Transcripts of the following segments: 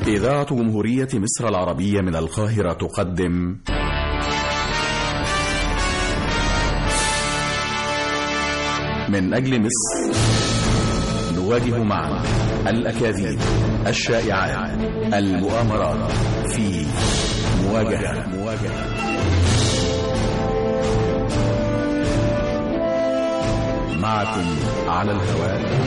إذاعة جمهورية مصر العربية من القاهرة تقدم من أجل مصر نواجه معا الأكاذيب الشائعات المؤامرات في مواجهة مواجهة معكم على الهواء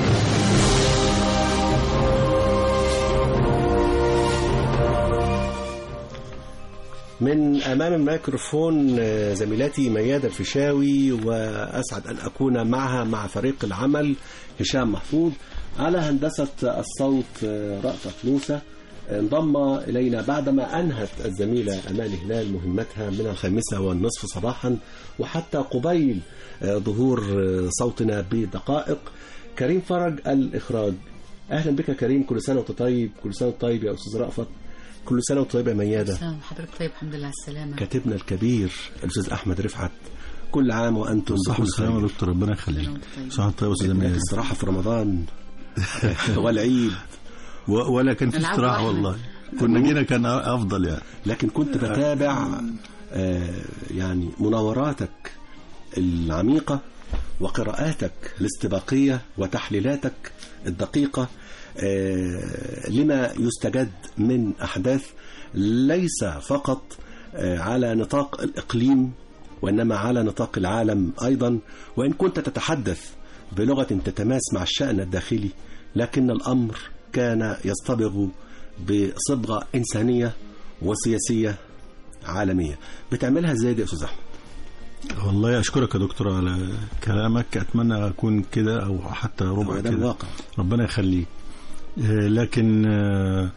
من أمام الميكروفون زميلتي ميادة الفيشاوي وأسعد أن أكون معها مع فريق العمل هشام محفوظ على هندسة الصوت رأفت موسى انضم إلينا بعدما أنهت الزميلة أمال هلال مهمتها من الخامسة والنصف صباحا وحتى قبيل ظهور صوتنا بدقائق كريم فرج الإخراج أهلا بك كريم كل سنة وأنت طيب كل سنة وأنت طيب يا أستاذ رأفت كل سنة وأنت طيب يا ميادة سلام حضرتك طيب الحمد لله على السلامة كاتبنا الكبير الأستاذ أحمد رفعت كل عام وأنتم صح والسلامة يا دكتور ربنا يخليك صح طيب أستاذ ميادة استراحة في رمضان والعيد و- ولا كان في العفو استراحة أحمد. والله كنا جينا كان أفضل يعني لكن كنت بتابع آه، يعني مناوراتك العميقة وقراءاتك الاستباقية وتحليلاتك الدقيقة آه، لما يستجد من أحداث ليس فقط آه، على نطاق الإقليم وإنما على نطاق العالم أيضا وإن كنت تتحدث بلغة تتماس مع الشأن الداخلي لكن الأمر كان يصطبغ بصبغة إنسانية وسياسية عالمية بتعملها ازاي دي يا أستاذ أحمد؟ والله أشكرك يا دكتور على كلامك أتمنى أكون كده أو حتى ربع هو ده كده الواقع ربنا يخليك آه، لكن آه،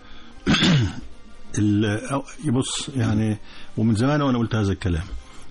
ال- أو- بص يعني ومن زمان وانا قلت هذا الكلام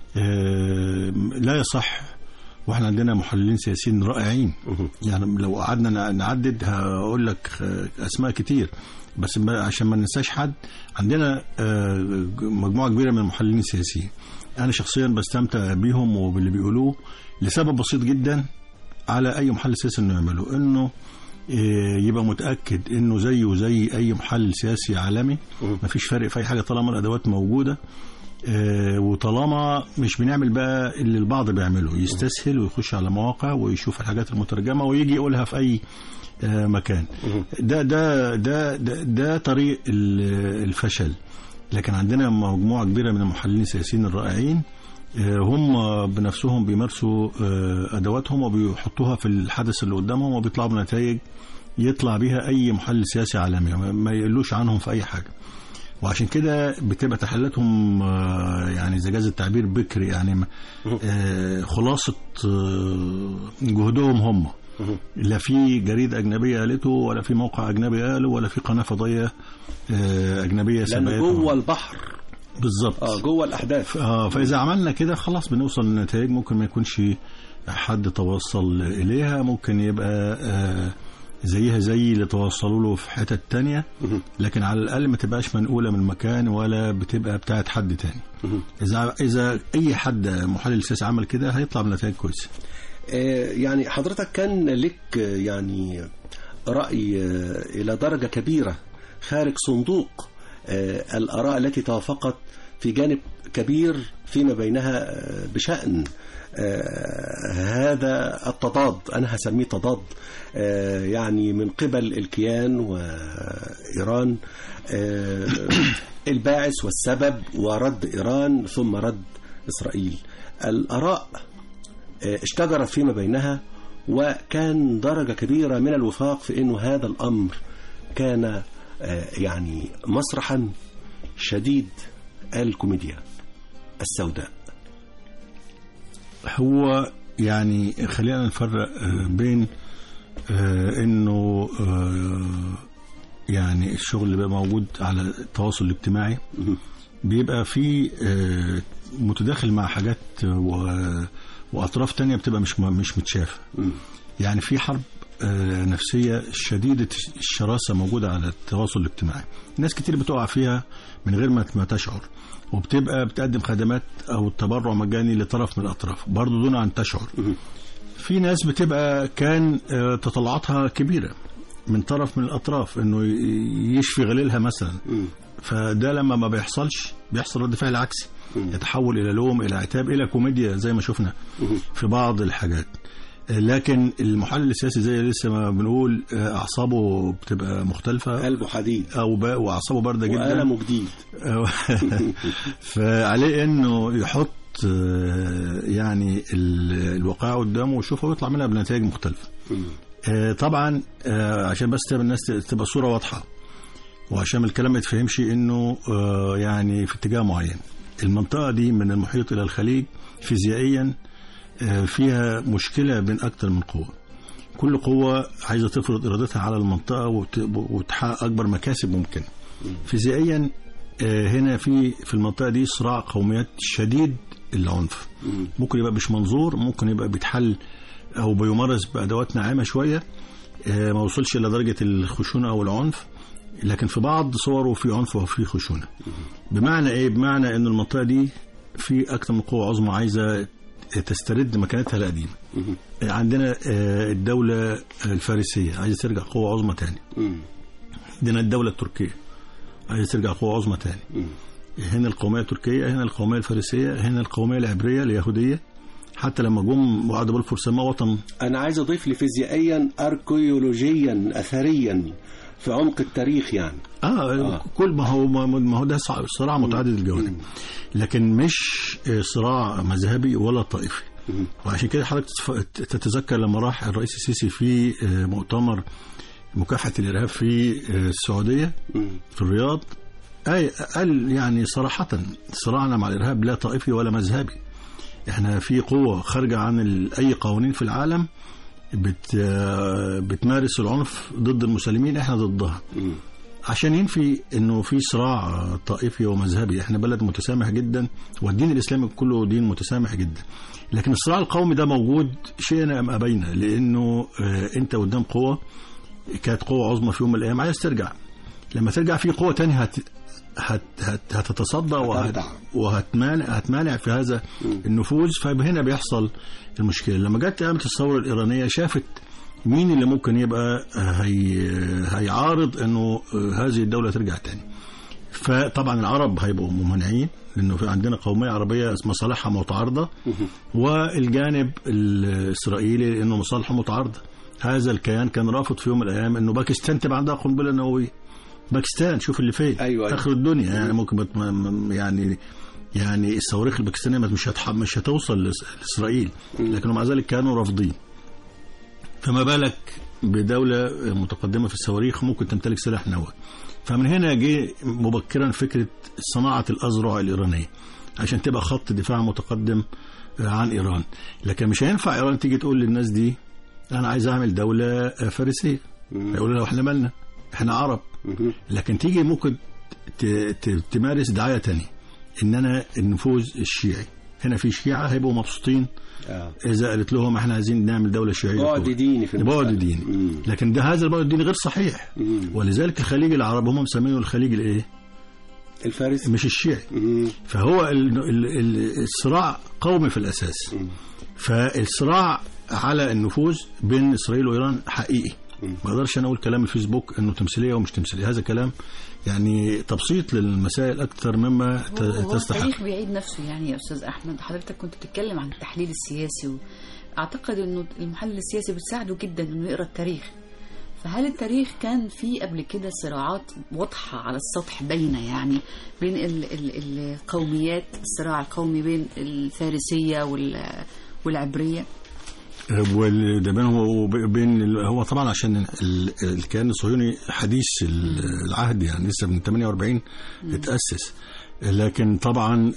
آه، لا يصح واحنا عندنا محللين سياسيين رائعين يعني لو قعدنا نع- نعدد هقول لك آه، اسماء كتير بس ما- عشان ما ننساش حد عندنا آه، مجموعه كبيره من المحللين السياسيين انا شخصيا بستمتع بيهم وباللي بيقولوه لسبب بسيط جدا على اي محلل سياسي انه يعمله انه إيه، يبقى متاكد انه زيه زي اي محلل سياسي عالمي مفيش فرق في اي حاجه طالما الادوات موجوده آه، وطالما مش بنعمل بقى اللي البعض بيعمله يستسهل ويخش على مواقع ويشوف الحاجات المترجمه ويجي يقولها في اي آه، مكان ده ده ده ده, ده طريق ال- الفشل لكن عندنا مجموعه كبيره من المحللين السياسيين الرائعين آه، هم بنفسهم بيمارسوا آه، ادواتهم وبيحطوها في الحدث اللي قدامهم وبيطلعوا بنتائج يطلع بيها اي محلل سياسي عالمي ما- ما يقلوش عنهم في اي حاجه وعشان كده بتبقى تحليلاتهم آه، يعني اذا جاز التعبير بكري يعني آه، خلاصه آه، جهدهم هم لا في جريدة أجنبية قالته ولا في موقع أجنبي قاله ولا في قناة فضائية آه، أجنبية لأن سبقتهم. جوه البحر بالظبط اه جوه الأحداث اه فاذا عملنا كده خلاص بنوصل لنتائج ممكن ما يكونش حد توصل اليها ممكن يبقى آه زيها زي اللي توصلوا له في حتت تانية لكن على الاقل ما تبقاش منقوله من مكان ولا بتبقى بتاعت حد تاني اذا اذا اي حد محلل سياسي عمل كده هيطلع بنتائج كويسه آه، يعني حضرتك كان لك آه، يعني رأي آه، إلى درجة كبيرة خارج صندوق آه، الآراء التي توافقت في جانب كبير فيما بينها آه، بشأن آه، هذا التضاد أنا هسميه تضاد آه، يعني من قبل الكيان وإيران آه، الباعث والسبب ورد إيران ثم رد إسرائيل الآراء اشتجرت فيما بينها وكان درجة كبيرة من الوفاق في أنه هذا الأمر كان آه، يعني مسرحا شديد الكوميديا السوداء هو يعني خلينا نفرق آه، بين آه، انه آه، يعني الشغل اللي بقى موجود على التواصل الاجتماعي بيبقى فيه آه، متداخل مع حاجات و- واطراف تانية بتبقى مش مش متشافه يعني في حرب آه، نفسيه شديده الشراسه موجوده على التواصل الاجتماعي ناس كتير بتقع فيها من غير ما ما تشعر وبتبقى بتقدم خدمات او تبرع مجاني لطرف من الاطراف برضه دون ان تشعر في ناس بتبقى كان آه، تطلعاتها كبيره من طرف من الاطراف انه ي- يشفي غليلها مثلا مم. فده لما ما بيحصلش بيحصل رد فعل عكسي يتحول الى لوم الى عتاب الى كوميديا زي ما شفنا في بعض الحاجات لكن المحلل السياسي زي لسه ما بنقول آه، اعصابه بتبقى مختلفه قلبه حديد او ب- واعصابه بارده جدا وقلمه جديد فعليه انه يحط آه، يعني ال- الوقائع قدامه ويشوفها ويطلع منها بنتائج مختلفه مم. آه، طبعا آه، عشان بس تبقى الناس تبقى الصوره واضحه وعشان الكلام ما يتفهمش انه آه، يعني في اتجاه معين المنطقه دي من المحيط الى الخليج فيزيائيا آه، فيها مشكله بين اكتر من قوه كل قوه عايزه تفرض ارادتها على المنطقه وت- وتحقق اكبر مكاسب ممكنه فيزيائيا آه، هنا في في المنطقه دي صراع قوميات شديد العنف ممكن يبقى مش منظور ممكن يبقى بيتحل او بيمارس بادوات ناعمه شويه آه، ما وصلش الى درجه الخشونه او العنف لكن في بعض صوره في عنف وفي خشونه بمعنى ايه بمعنى ان المنطقه دي في اكثر من قوه عظمى عايزه تسترد مكانتها القديمه آه، عندنا آه، الدوله الفارسيه عايزه ترجع قوه عظمى تاني مم. عندنا الدوله التركيه عايزه ترجع قوه عظمى تاني مم. هنا القوميه التركيه هنا القوميه الفارسيه هنا القوميه العبريه اليهوديه حتى لما جم وقعدوا بلفور سماه وطن انا عايز اضيف لي فيزيائيا اركيولوجيا اثريا في عمق التاريخ يعني آه, آه. كل ما هو ما ما هو ده صع- صراع متعدد الجوانب لكن مش آه، صراع مذهبي ولا طائفي وعشان كده حضرتك تتف- تتذكر لما راح الرئيس السيسي في آه، مؤتمر مكافحه الارهاب في آه، السعوديه مم. في الرياض أي قال يعني صراحة صراعنا مع الإرهاب لا طائفي ولا مذهبي احنا في قوة خارجة عن ال- أي قوانين في العالم بت بتمارس العنف ضد المسلمين احنا ضدها مم. عشان ينفي انه في صراع طائفي ومذهبي احنا بلد متسامح جدا والدين الاسلامي كله دين متسامح جدا لكن الصراع القومي ده موجود شئنا ام ابينا لانه آه، انت قدام قوه كانت قوه عظمى في يوم من الايام عايز ترجع لما ترجع في قوه تانية هت هت هت هتتصدى وهت هترجع. وهتمانع هتمانع في هذا النفوذ فهنا بيحصل المشكله لما جت قامت الثوره الايرانيه شافت مين اللي ممكن يبقى هي هيعارض انه هذه الدوله ترجع تاني فطبعا العرب هيبقوا ممانعين لانه في عندنا قوميه عربيه مصالحها متعارضه والجانب الاسرائيلي لانه مصالحه متعارضه هذا الكيان كان رافض في يوم من الايام انه باكستان تبقى عندها قنبله نوويه باكستان شوف اللي فين أيوة، أيوة. اخر الدنيا يعني ممكن بت- م- م- يعني يعني الصواريخ الباكستانيه مش هتح- مش هتوصل لإس- لاسرائيل لكن مع ذلك كانوا رافضين فما بالك بدولة متقدمة في الصواريخ ممكن تمتلك سلاح نووي فمن هنا جه مبكرا فكرة صناعة الأذرع الإيرانية عشان تبقى خط دفاع متقدم عن إيران لكن مش هينفع إيران تيجي تقول للناس دي أنا عايز أعمل دولة فارسية هيقولوا لها إحنا مالنا إحنا عرب مم. لكن تيجي ممكن ت- ت- تمارس دعاية تانية إن أنا النفوذ الشيعي هنا في شيعة هيبقوا مبسوطين آه. إذا قالت لهم إحنا عايزين نعمل دولة شيعية بعد قوية. ديني في بعد المسألة. ديني مم. لكن ده هذا البعد الديني غير صحيح مم. ولذلك الخليج العرب هم مسمينه الخليج الايه الفارس مش الشيعي مم. فهو ال- ال- ال- الصراع قومي في الاساس مم. فالصراع على النفوذ بين اسرائيل وايران حقيقي ما اقدرش انا اقول كلام الفيسبوك انه تمثيليه ومش تمثيليه هذا كلام يعني تبسيط للمسائل اكثر مما ت- هو تستحق التاريخ بيعيد نفسه يعني يا استاذ احمد حضرتك كنت بتتكلم عن التحليل السياسي واعتقد انه المحلل السياسي بتساعده جدا انه يقرا التاريخ فهل التاريخ كان فيه قبل كده صراعات واضحة على السطح باينة يعني بين ال ال القوميات الصراع القومي بين الفارسية وال والعبرية وال- ده بينه وبين ال- هو طبعا عشان ال- الكيان الصهيوني حديث ال- العهد يعني لسه من 48 اتأسس لكن طبعا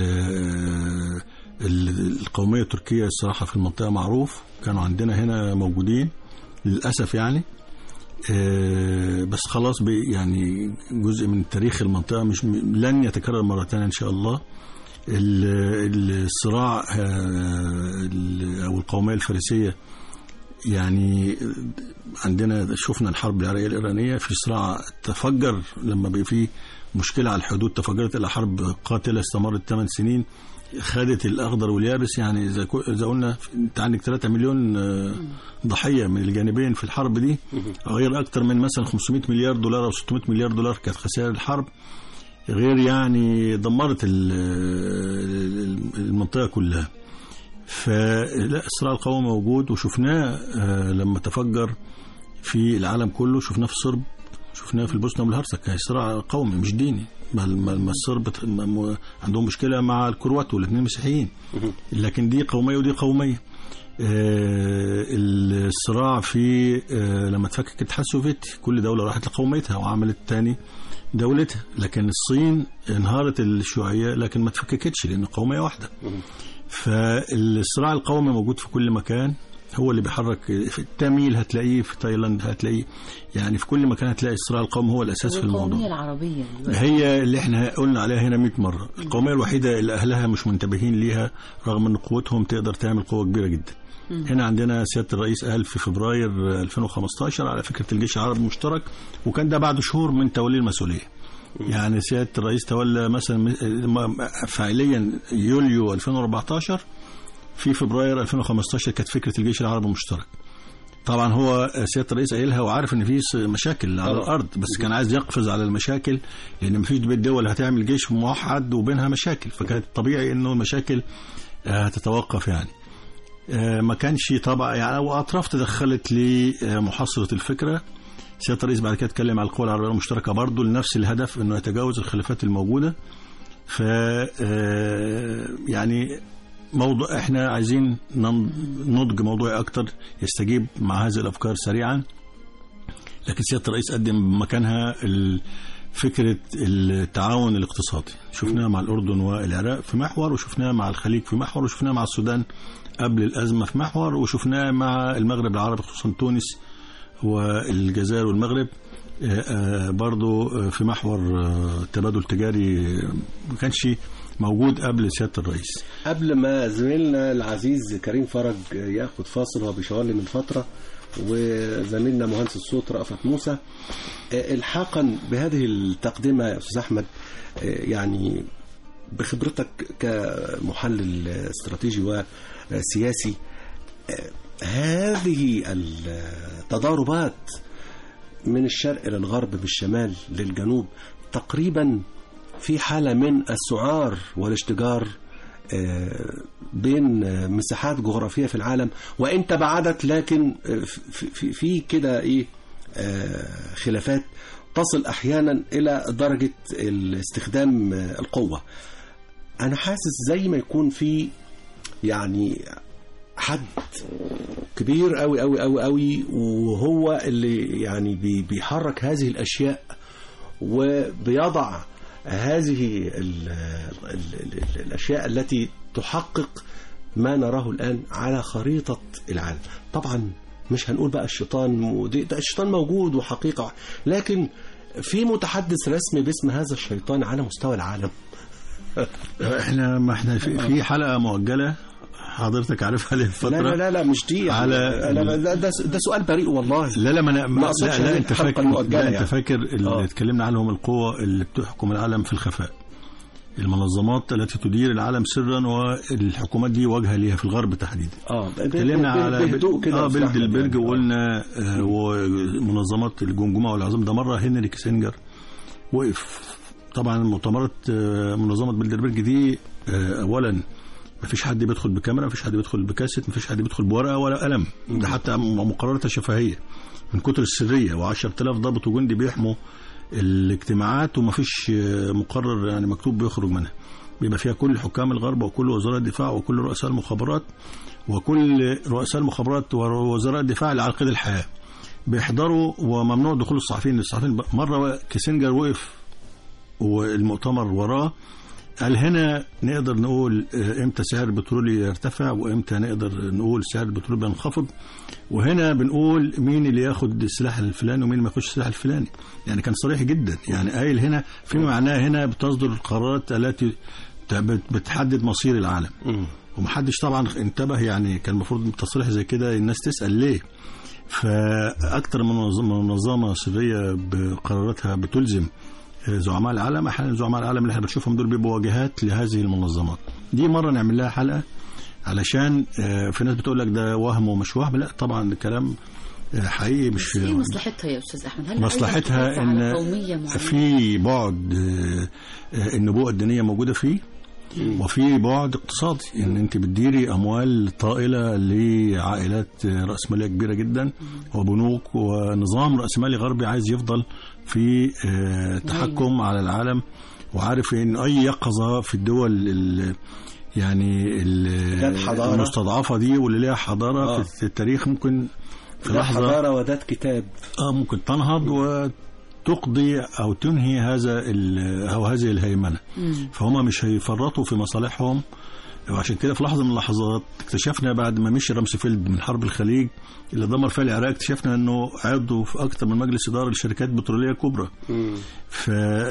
ال- ال- القومية التركية الصراحة في المنطقة معروف كانوا عندنا هنا موجودين للأسف يعني آه، بس خلاص بي- يعني جزء من تاريخ المنطقة مش م- لن يتكرر مرة ثانية إن شاء الله ال- الصراع آه، ال- او القوميه الفارسيه يعني عندنا شفنا الحرب العراقيه الايرانيه في صراع تفجر لما بقى في مشكله على الحدود تفجرت الى حرب قاتله استمرت 8 سنين خدت الاخضر واليابس يعني اذا كو- اذا قلنا انت عندك 3 مليون آه، ضحيه من الجانبين في الحرب دي غير اكتر من مثلا 500 مليار دولار او 600 مليار دولار كانت خسائر الحرب غير يعني دمرت ال- ال- المنطقه كلها فلا الصراع القومي موجود وشفناه آه، لما تفجر في العالم كله شفناه في الصرب شفناه في البوسنه والهرسك هي صراع قومي مش ديني ما ما- ما الصرب ت- ما- ما- عندهم مشكله مع الكروات والاثنين مسيحيين لكن دي قوميه ودي قوميه آه، الصراع في آه، لما تفكك الاتحاد السوفيتي كل دوله راحت لقوميتها وعملت تاني دولتها لكن الصين انهارت الشيوعيه لكن ما تفككتش لان قوميه واحده فالصراع القومي موجود في كل مكان هو اللي بيحرك في التاميل هتلاقيه في تايلاند هتلاقيه يعني في كل مكان هتلاقي الصراع القومي هو الاساس في القومية الموضوع العربية دلوقتي. هي اللي احنا قلنا عليها هنا 100 مره القوميه الوحيده اللي اهلها مش منتبهين ليها رغم ان قوتهم تقدر تعمل قوه كبيره جدا هنا عندنا سياده الرئيس قال في فبراير 2015 على فكره الجيش العربي المشترك وكان ده بعد شهور من توليه المسؤوليه يعني سياده الرئيس تولى مثلا م- فعليا يوليو 2014 في فبراير 2015 كانت فكره الجيش العربي المشترك طبعا هو سياده الرئيس قايلها وعارف ان في س- مشاكل على آه. الارض بس كان عايز يقفز على المشاكل لان مفيش دول هتعمل جيش موحد وبينها مشاكل فكانت طبيعي انه المشاكل آه، هتتوقف يعني آه، ما كانش طبعا يعني او اطراف تدخلت لمحاصره الفكره سياده الرئيس بعد كده اتكلم على القوى العربيه المشتركه برضه لنفس الهدف انه يتجاوز الخلافات الموجوده ف آه، يعني موضوع احنا عايزين نن- نضج موضوعي اكتر يستجيب مع هذه الافكار سريعا لكن سياده الرئيس قدم مكانها ال- فكره التعاون الاقتصادي شفناها مع الاردن والعراق في محور وشفناها مع الخليج في محور وشفناها مع السودان قبل الازمه في محور وشفناها مع المغرب العربي خصوصا تونس والجزائر والمغرب آه، آه، برضو آه، في محور آه، تبادل تجاري آه، ما كانش موجود قبل سياده الرئيس قبل ما زميلنا العزيز كريم فرج ياخد فاصل هو بيشاور لي من فتره وزميلنا مهندس الصوت رأفت موسى آه، الحاقا بهذه التقدمه يا استاذ احمد آه، يعني بخبرتك كمحلل استراتيجي وسياسي آه، هذه التضاربات من الشرق إلى الغرب من الشمال للجنوب تقريبا في حالة من السعار والاشتجار آه، بين آه، مساحات جغرافية في العالم وإن تباعدت لكن آه، في, في, في كده إيه آه، خلافات تصل أحيانا إلى درجة استخدام آه، القوة أنا حاسس زي ما يكون في يعني حد كبير قوي قوي قوي قوي وهو اللي يعني بي- بيحرك هذه الاشياء وبيضع هذه ال ال ال ال الاشياء التي تحقق ما نراه الان على خريطه العالم طبعا مش هنقول بقى الشيطان ودي- ده الشيطان موجود وحقيقه لكن في متحدث رسمي باسم هذا الشيطان على مستوى العالم احنا ما احنا في, في حلقه مؤجله حضرتك عارفها للفتره لا لا لا لا مش دي يعني على- أنا ده, ده, ده سؤال بريء والله لا لا ما أنا- ما لا, أقصدش لا هذه انت الحلقة فاكر المؤجلة لا انت يعني. فاكر اللي آه. اتكلمنا عنهم القوى اللي بتحكم العالم في الخفاء المنظمات التي تدير العالم سرا والحكومات دي واجهه ليها في الغرب تحديدا اه اتكلمنا على بهدوء كده اه يا أستاذ أحمد بلدلبرج يعني. وقلنا آه ومنظمات الجمجمه والعظام ده مره هنري كيسنجر وقف طبعا مؤتمرات آه، منظمه بلدلبرج دي آه، اولا ما فيش حد بيدخل بكاميرا ما فيش حد بيدخل بكاسيت ما فيش حد بيدخل بورقه ولا قلم ده حتى م- مقرراتها شفهيه من كتر السريه و10000 ضابط وجندي بيحموا الاجتماعات وما فيش آه، مقرر يعني مكتوب بيخرج منها بيبقى فيها كل حكام الغرب وكل وزراء الدفاع وكل رؤساء المخابرات وكل رؤساء المخابرات ووزراء الدفاع اللي على قيد الحياه بيحضروا وممنوع دخول الصحفيين الصحفيين ب- مره كيسنجر وقف والمؤتمر وراه قال هنا نقدر نقول آه، امتى سعر البترول يرتفع وامتى نقدر نقول سعر البترول بينخفض وهنا بنقول مين اللي ياخد السلاح الفلاني ومين ما ياخدش السلاح الفلاني يعني كان صريح جدا يعني قايل هنا فيما معناه هنا بتصدر القرارات التي ت- بت- بتحدد مصير العالم مم. ومحدش طبعا انتبه يعني كان المفروض تصريح زي كده الناس تسأل ليه فأكثر من منظمة, منظمة سرية بقراراتها بتلزم آه، زعماء العالم احيانا زعماء العالم اللي احنا بنشوفهم دول بيبقوا واجهات لهذه المنظمات دي مره نعمل لها حلقه علشان آه، في ناس بتقول لك ده وهم ومش وهم لا طبعا الكلام آه، حقيقي مش ايه مصلحتها يا استاذ احمد هل مصلحتها عايزة تحافظ على ان قوميه معينه في بعد آه، آه، النبوءه الدينيه موجوده فيه وفي بعد اقتصادي ان انت بتديري اموال طائله لعائلات آه، راسماليه كبيره جدا وبنوك ونظام راسمالي غربي عايز يفضل في آه، تحكم على العالم وعارف ان اي يقظه في الدول ال- يعني ال- ذات حضارة. المستضعفه دي واللي ليها حضاره آه. في التاريخ ممكن في ده لحظه حضاره وذات كتاب اه ممكن تنهض وتقضي او تنهي هذا ال- او هذه الهيمنه مم. فهم مش هيفرطوا في مصالحهم وعشان كده في لحظه من اللحظات اكتشفنا بعد ما مشي رامسفيلد من حرب الخليج اللي دمر فيها العراق اكتشفنا انه عضو في اكثر من مجلس اداره لشركات بتروليه كبرى ف...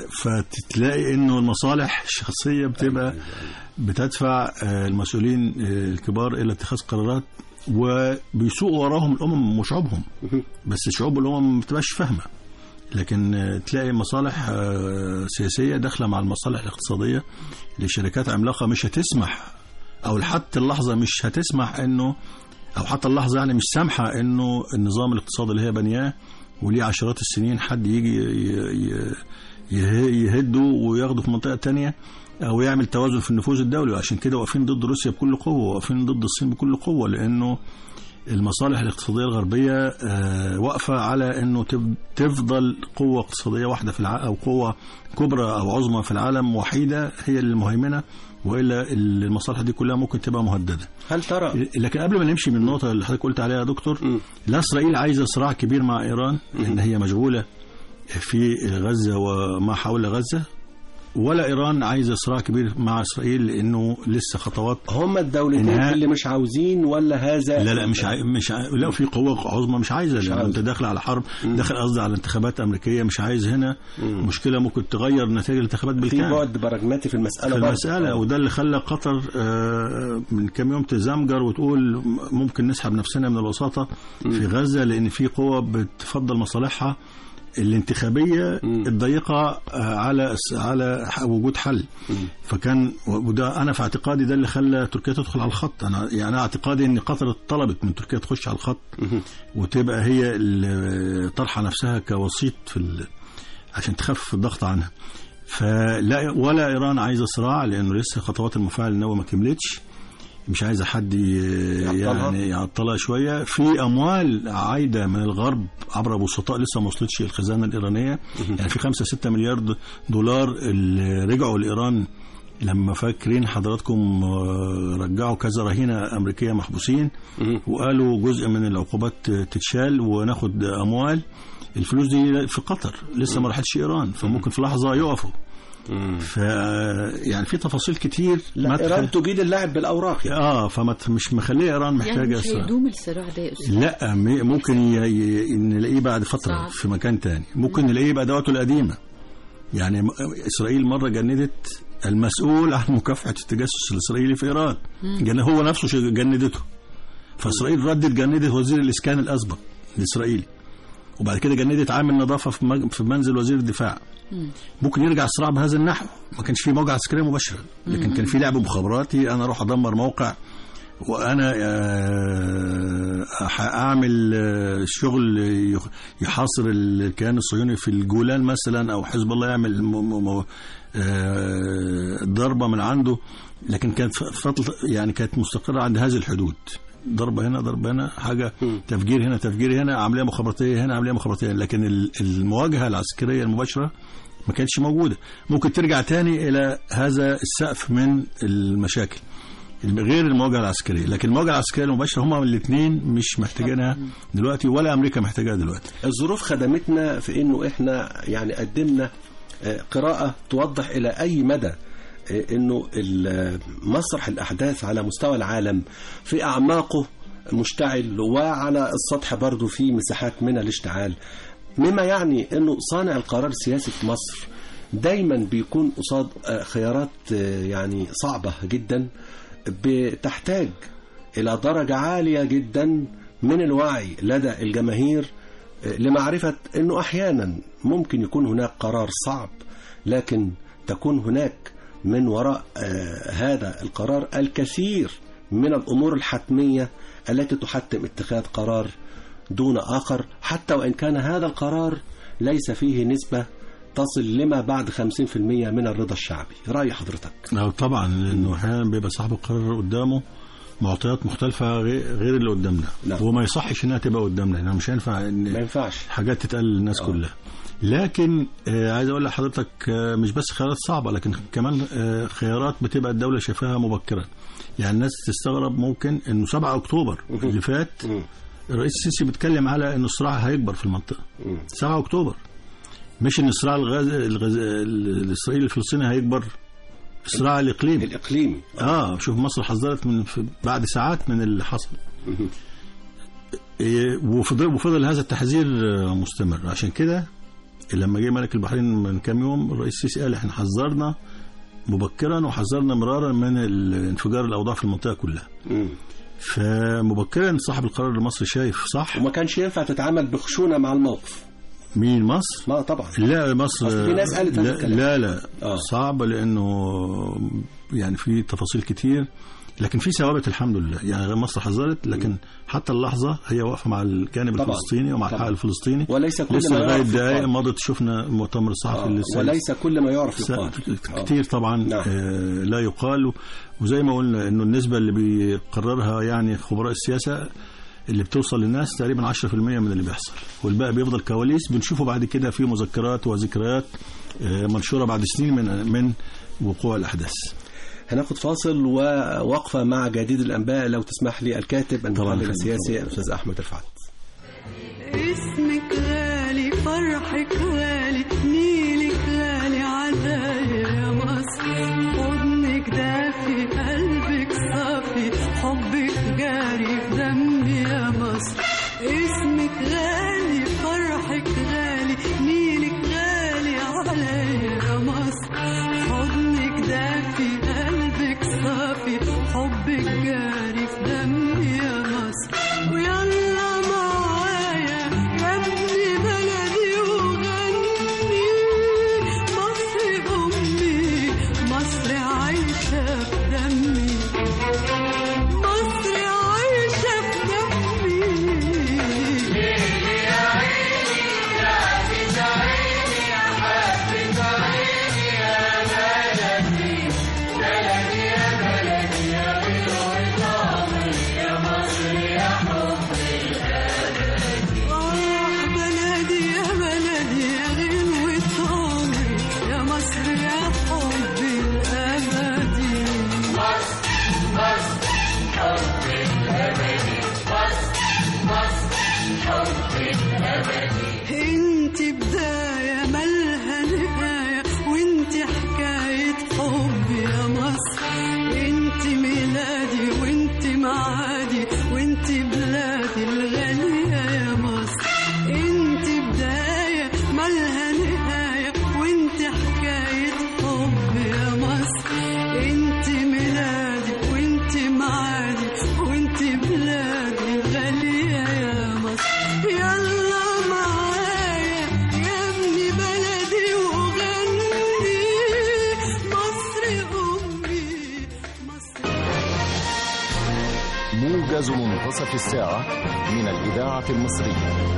فتلاقي انه المصالح الشخصيه بتبقى بتدفع آه، المسؤولين آه، الكبار الى اتخاذ قرارات وبيسوقوا وراهم الامم وشعوبهم بس شعوب الامم ما بتبقاش فاهمه لكن آه، تلاقي مصالح آه، سياسيه داخله مع المصالح الاقتصاديه لشركات عملاقه مش هتسمح او حتى اللحظه مش هتسمح انه او حتى اللحظه يعني مش سامحه انه النظام الاقتصادي اللي هي بنياه وليه عشرات السنين حد يجي ي- ي- يه- يهده وياخده في منطقه تانية او يعمل توازن في النفوذ الدولي وعشان كده واقفين ضد روسيا بكل قوه واقفين ضد الصين بكل قوه لانه المصالح الاقتصاديه الغربيه آه، واقفه على انه تف- تفضل قوه اقتصاديه واحده في العالم او قوه كبرى او عظمى في العالم وحيده هي المهيمنه والا المصالح دي كلها ممكن تبقى مهدده هل ترى لكن قبل ما نمشي من النقطه اللي حضرتك قلت عليها يا دكتور مم. لا اسرائيل عايزه صراع كبير مع ايران لان هي مشغوله في غزه وما حول غزه ولا ايران عايزه صراع كبير مع اسرائيل لانه لسه خطوات هم الدولتين إنهاء- اللي مش عاوزين ولا هذا لا لا مش عاي... مش عاي... لا في قوة عظمى مش عايزة لأن عايزة. أنت داخل على حرب داخل قصدي على انتخابات أمريكية مش عايز هنا مشكلة ممكن تغير نتائج الانتخابات في بالكامل بعد براجماتي في المساله في برضه. المسألة وده اللي خلى قطر آه، من كام يوم تزمجر وتقول ممكن نسحب نفسنا من الوساطة في غزة لأن في قوة بتفضل مصالحها الانتخابية الضيقة آه، على على وجود حل فكان وده أنا في اعتقادي ده اللي خلى تركيا تدخل على الخط أنا يعني أنا اعتقادي إن قطر طلبت من تركيا تخش على الخط وتبقى هي اللي طرحة نفسها كوسيط في ال... عشان تخفف الضغط عنها فلا ولا ايران عايزه صراع لانه لسه خطوات المفاعل النووي ما كملتش مش عايزه حد ي- يعطلها. يعني يعطلها شويه في اموال عايده من الغرب عبر وسطاء لسه ما وصلتش الخزانه الايرانيه يعني في 5 6 مليار د- دولار اللي رجعوا لايران لما فاكرين حضراتكم آه، رجعوا كذا رهينه امريكيه محبوسين وقالوا جزء من العقوبات تتشال وناخد اموال الفلوس دي في قطر لسه ما راحتش ايران فممكن في لحظه يقفوا ف يعني في تفاصيل كتير لا ما ايران تخ... تجيد اللعب بالاوراق يعني. اه فما ت- مش مخليه ايران يعني محتاجه مش اسرع هيدوم الصراع ده يا استاذ لا م- ممكن ي... ي... نلاقيه بعد فتره صعب. في مكان تاني ممكن نلاقيه بادواته القديمه يعني م- اسرائيل مره جندت المسؤول عن مكافحه التجسس الاسرائيلي في ايران جن هو نفسه ش- جندته فاسرائيل ردت جندت وزير الاسكان الاسبق الاسرائيلي وبعد كده جندت عامل نظافه في مج- في منزل وزير الدفاع ممكن يرجع الصراع بهذا النحو ما كانش في موجة عسكرية مباشرة لكن كان في لعب مخابراتي أنا أروح أدمر موقع وأنا آه، ح- أعمل آه، شغل يخ- يحاصر الكيان الصهيوني في الجولان مثلا أو حزب الله يعمل م- م- م- آه، ضربة من عنده لكن كانت ف- فترة يعني كانت مستقرة عند هذه الحدود ضربة هنا ضربة هنا حاجة تفجير هنا تفجير هنا عملية مخابراتية هنا عملية مخابراتية لكن ال- المواجهة العسكرية المباشرة ما كانتش موجودة ممكن ترجع تاني إلى هذا السقف من المشاكل غير المواجهة العسكرية لكن المواجهة العسكرية المباشرة هما الاثنين مش محتاجينها دلوقتي ولا أمريكا محتاجاها دلوقتي الظروف خدمتنا في انه احنا يعني قدمنا آه، قراءة توضح الى اي مدى آه، انه ال- مسرح الاحداث على مستوى العالم في اعماقه مشتعل وعلى السطح برضه في مساحات من الاشتعال مما يعني انه صانع القرار السياسي في مصر دايما بيكون قصاد آه، خيارات آه، يعني صعبة جدا بتحتاج إلى درجة عالية جدا من الوعي لدى الجماهير آه، لمعرفة أنه أحيانا ممكن يكون هناك قرار صعب لكن تكون هناك من وراء آه، هذا القرار الكثير من الأمور الحتمية التي تحتم اتخاذ قرار دون آخر حتى وإن كان هذا القرار ليس فيه نسبة تصل لما بعد 50% من الرضا الشعبي رأي حضرتك أو طبعا لانه احيانا بيبقى صاحب القرار قدامه معطيات مختلفه غير غير اللي قدامنا نعم. وما يصحش انها تبقى قدامنا لانه مش هينفع ما ان ينفعش حاجات تتقال للناس آه. كلها لكن آه عايز اقول لحضرتك آه مش بس خيارات صعبه لكن كمان آه خيارات بتبقى الدوله شايفاها مبكرا يعني الناس تستغرب ممكن انه 7 اكتوبر اللي فات مم. الرئيس السيسي بيتكلم على ان الصراع هيكبر في المنطقه مم. 7 اكتوبر مش ان الصراع الغاز الغاز الاسرائيلي الفلسطيني هيكبر الصراع الاقليمي الإقليمي اه شوف مصر حذرت من في بعد ساعات من اللي حصل مم. إيه، وفضل وفضل هذا التحذير آه، مستمر عشان كده لما جه ملك البحرين من كام يوم الرئيس السيسي قال احنا حذرنا مبكرا وحذرنا مرارا من انفجار الاوضاع في المنطقه كلها مم. فمبكرا صاحب القرار المصري شايف صح وما كانش ينفع تتعامل بخشونة مع الموقف مين مصر ما طبعا لا مصر أصل في ناس قالت هذا لا الكلام. لا, لا آه. صعب لانه يعني في تفاصيل كتير لكن في ثوابت الحمد لله يعني مصر حذرت لكن حتى اللحظه هي واقفه مع الجانب طبعاً. الفلسطيني ومع طبعاً. الحق الفلسطيني وليس كل لسه ما لغايه يعرف دقائق يقال. مضت شفنا المؤتمر الصحفي آه. اللي لسه وليس كل ما يعرف س- يقال آه. كتير طبعا نعم. آه لا يقال وزي ما قلنا انه النسبه اللي بيقررها يعني خبراء السياسه اللي بتوصل للناس تقريبا 10% من اللي بيحصل والباقي بيفضل كواليس بنشوفه بعد كده في مذكرات وذكريات آه، منشوره بعد سنين من من وقوع الاحداث هناخد فاصل ووقفة مع جديد الأنباء لو تسمح لي الكاتب طبعاً. المحلل السياسي الأستاذ أحمد رفعت اسمك غالي فرحك غالي نيلك غالي عدايا يا مصر حضنك دافي قلبك صافي حبك جاري في دمي يا مصر اسمك غالي فرحك غالي نيلك غالي عليا يا مصر حضنك دافي قلبك صافي حبك جاري في دمي يا مصر ويلا معايا يا ابن بلدي وغني مصر أمي مصر عايشة في دمي مصر عايشة في دمي آه بلدي يا بلدي يا غنوة عمري يا مصر يا حبي الأبدي انت بداية مالها نهاية وانت حكاية حب يا مصر انت ميلادي وانت معادي وانت بلادي الغالية يا مصر انت بداية مالها نهاية وانت حكاية حب يا مصر انت ميلادي وانت معادي وانت بلادي الغالية يا مصر يلا معايا يا ابن بلدي وغني مصر أمي مصر موجز منتصف الساعة من الإذاعة المصرية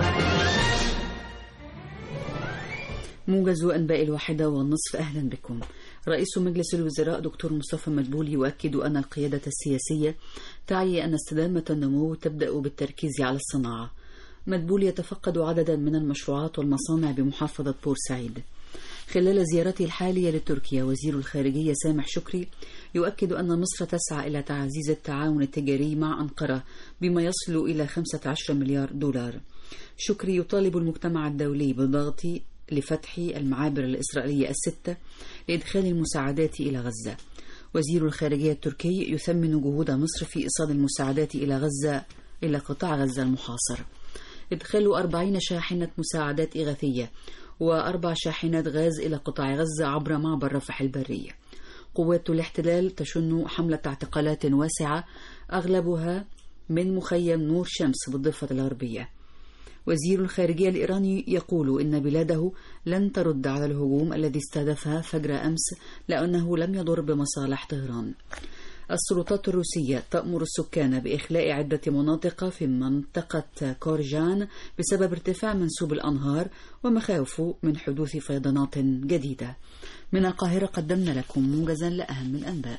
موجز أنباء الواحدة والنصف أهلا بكم رئيس مجلس الوزراء دكتور مصطفى مدبول يؤكد أن القيادة السياسية تعي أن استدامة النمو تبدأ بالتركيز على الصناعة مدبول يتفقد عددا من المشروعات والمصانع بمحافظة بورسعيد خلال زيارته الحالية لتركيا وزير الخارجية سامح شكري يؤكد أن مصر تسعى إلى تعزيز التعاون التجاري مع أنقرة بما يصل إلى 15 مليار دولار شكري يطالب المجتمع الدولي بضغط لفتح المعابر الإسرائيلية الستة لإدخال المساعدات إلى غزة وزير الخارجية التركي يثمن جهود مصر في إيصال المساعدات إلى غزة إلى قطاع غزة المحاصر إدخال أربعين شاحنة مساعدات إغاثية وأربع شاحنات غاز إلى قطاع غزة عبر معبر رفح البري قوات الاحتلال تشن حملة اعتقالات واسعة أغلبها من مخيم نور شمس بالضفة الغربية وزير الخارجية الإيراني يقول إن بلاده لن ترد على الهجوم الذي استهدفها فجر أمس لأنه لم يضر بمصالح طهران السلطات الروسية تأمر السكان بإخلاء عدة مناطق في منطقة كورجان بسبب ارتفاع منسوب الأنهار ومخاوف من حدوث فيضانات جديدة من القاهرة قدمنا لكم موجزا لأهم الأنباء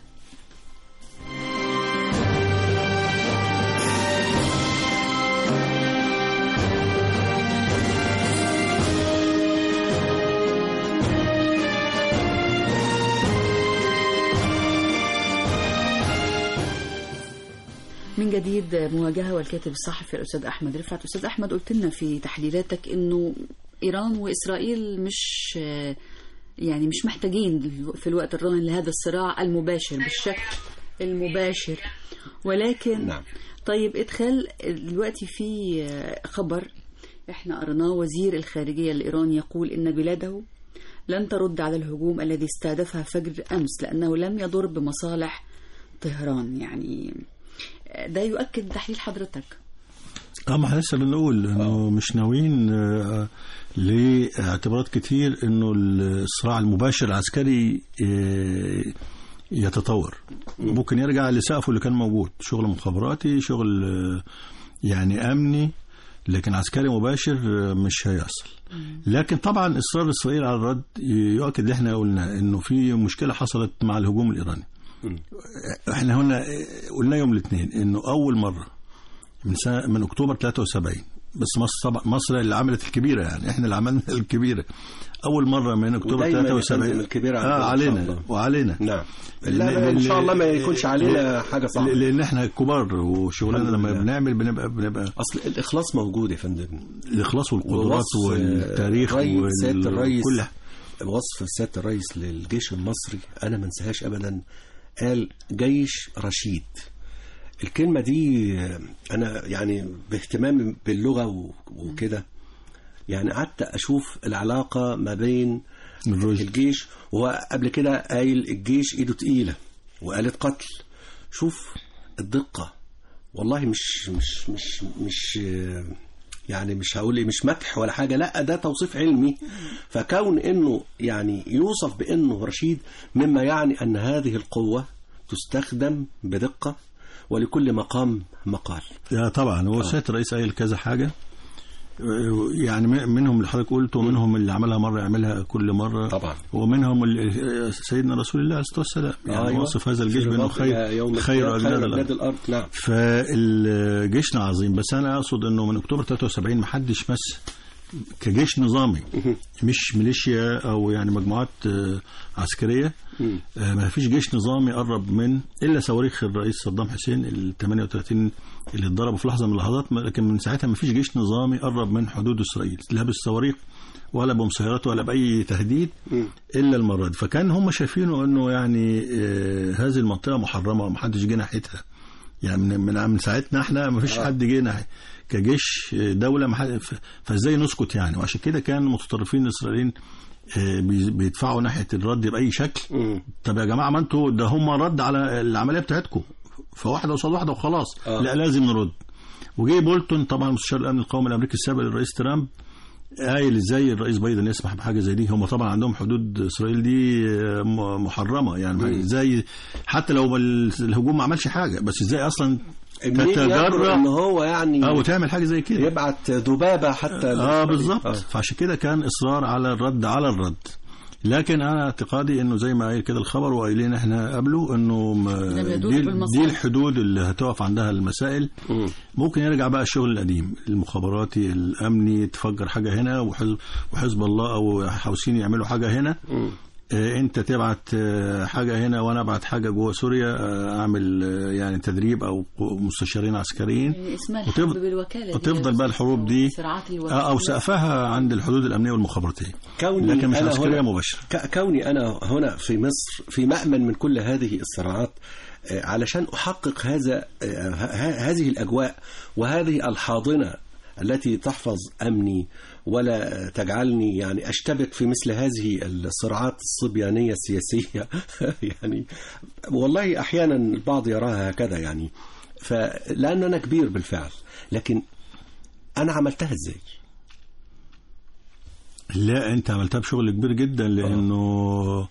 من جديد مواجهة والكاتب الصحفي الأستاذ أحمد رفعت أستاذ أحمد قلت لنا في تحليلاتك إنه إيران وإسرائيل مش يعني مش محتاجين في الوقت الراهن لهذا الصراع المباشر بالشكل المباشر ولكن نعم. طيب ادخال دلوقتي في خبر احنا قرناه وزير الخارجية الإيراني يقول إن بلاده لن ترد على الهجوم الذي استهدفها فجر أمس لأنه لم يضر بمصالح طهران يعني ده يؤكد تحليل حضرتك اه ما احنا لسه بنقول انه مش ناويين آه، لاعتبارات كتير انه الصراع المباشر العسكري آه، يتطور ممكن يرجع لسقفه اللي كان موجود شغل مخابراتي شغل آه، يعني امني لكن عسكري مباشر آه، مش هيحصل لكن طبعا اصرار اسرائيل على الرد يؤكد اللي احنا قلنا انه في مشكله حصلت مع الهجوم الايراني احنا هنا قلنا يوم الاثنين انه اول مره من سنة من اكتوبر 73 بس مصر طبعا مصر اللي عملت الكبيره يعني احنا اللي عملنا الكبيره اول مره من اكتوبر ودايماً يا 73 فندم الكبيرة اه عندنا إن شاء علينا الله. وعلينا نعم ل- لا لا ان ل- شاء الله ما ل- يكونش ل- علينا حاجه صعبه ل- لان احنا كبار وشغلنا الحمد لما لله. بنعمل بنبقى بنبقى اصل الاخلاص موجود يا فندم الاخلاص والقدرات ووصف والتاريخ رئيس سيادة الرئيس وكل وصف سيادة الرئيس للجيش المصري أنا ما انساهاش أبدا قال جيش رشيد الكلمة دي أنا يعني باهتمامي باللغة و- وكده يعني قعدت أشوف العلاقة ما بين الرشد. الجيش وهو قبل كده قايل الجيش إيده تقيلة وقالت قتل شوف الدقة والله مش مش مش مش يعني مش هقول ايه مش مدح ولا حاجه لا ده توصيف علمي فكون انه يعني يوصف بانه رشيد مما يعني ان هذه القوه تستخدم بدقه ولكل مقام مقال لا طبعا هو سياده الرئيس قايل كذا حاجه يعني م- منهم اللي حضرتك قلته ومنهم اللي عملها مره يعملها كل مره طبعا. ومنهم اللي سيدنا رسول الله عليه الصلاه والسلام يعني أيوة. وصف هذا الجيش في بانه رباط خير يوم خير القيامة، اجناد بلاد الارض الارض نعم فالجيشنا عظيم بس انا اقصد انه من اكتوبر 73 ما حدش مس كجيش نظامي مش ميليشيا او يعني مجموعات آه، عسكريه آه، ما فيش جيش نظامي قرب من الا صواريخ الرئيس صدام حسين ال 38 اللي اتضربوا في لحظه من اللحظات ما- لكن من ساعتها ما فيش جيش نظامي قرب من حدود اسرائيل لا بالصواريخ ولا بمسيرات ولا باي تهديد الا المره دي فكان هم شايفينه انه يعني آه، هذه المنطقه محرمه ومحدش جه ناحيتها يعني من من من ساعتنا احنا ما فيش حد جه ناحية- كجيش دوله ما حد- ف- فازاي نسكت يعني وعشان كده كان المتطرفين الاسرائيليين آه، بي- بيدفعوا ناحيه الرد باي شكل طب يا جماعه ما انتوا ده هم رد على العمليه بتاعتكم فواحده قصاد واحده وخلاص آه. لا لازم نرد وجي بولتون طبعا مستشار الامن القومي الامريكي السابق للرئيس ترامب قايل ازاي الرئيس بايدن يسمح بحاجه زي دي هم طبعا عندهم حدود اسرائيل دي آه، م- محرمه يعني ازاي حتى لو ال- الهجوم ما عملش حاجه بس ازاي اصلا منين يجرؤ ان تتجرأ هو يعني اه وتعمل حاجه زي كده يبعت ذبابه حتى اه بالظبط آه. فعشان كده كان اصرار على الرد على الرد لكن انا اعتقادي انه زي ما قايل كده الخبر وقايلين احنا قبله انه م- لم يدوس دي, بالمصالح. دي الحدود اللي هتقف عندها المسائل ممكن يرجع بقى الشغل القديم المخابراتي الامني تفجر حاجه هنا وحزب, وحزب الله او حوثيين يعملوا حاجه هنا آه، انت تبعت آه، حاجه هنا وانا ابعت حاجه جوه سوريا آه، اعمل آه، يعني تدريب او مستشارين عسكريين يعني اسمها الحرب وتفضل- بالوكالة دي وتفضل بقى الحروب دي صراعات الوكالة آه، او سقفها عند الحدود الامنيه والمخابراتيه كوني لكن مش أنا عسكريه هنا- مباشره ك- كوني أنا هنا في مصر في مأمن من كل هذه الصراعات آه، علشان أحقق هذا آه، ه- هذه الأجواء وهذه الحاضنة التي تحفظ أمني ولا تجعلني يعني أشتبك في مثل هذه الصراعات الصبيانية السياسية يعني والله أحيانا البعض يراها هكذا يعني فلأن أنا كبير بالفعل لكن انا عملتها ازاي لا انت عملتها بشغل كبير جدا لانه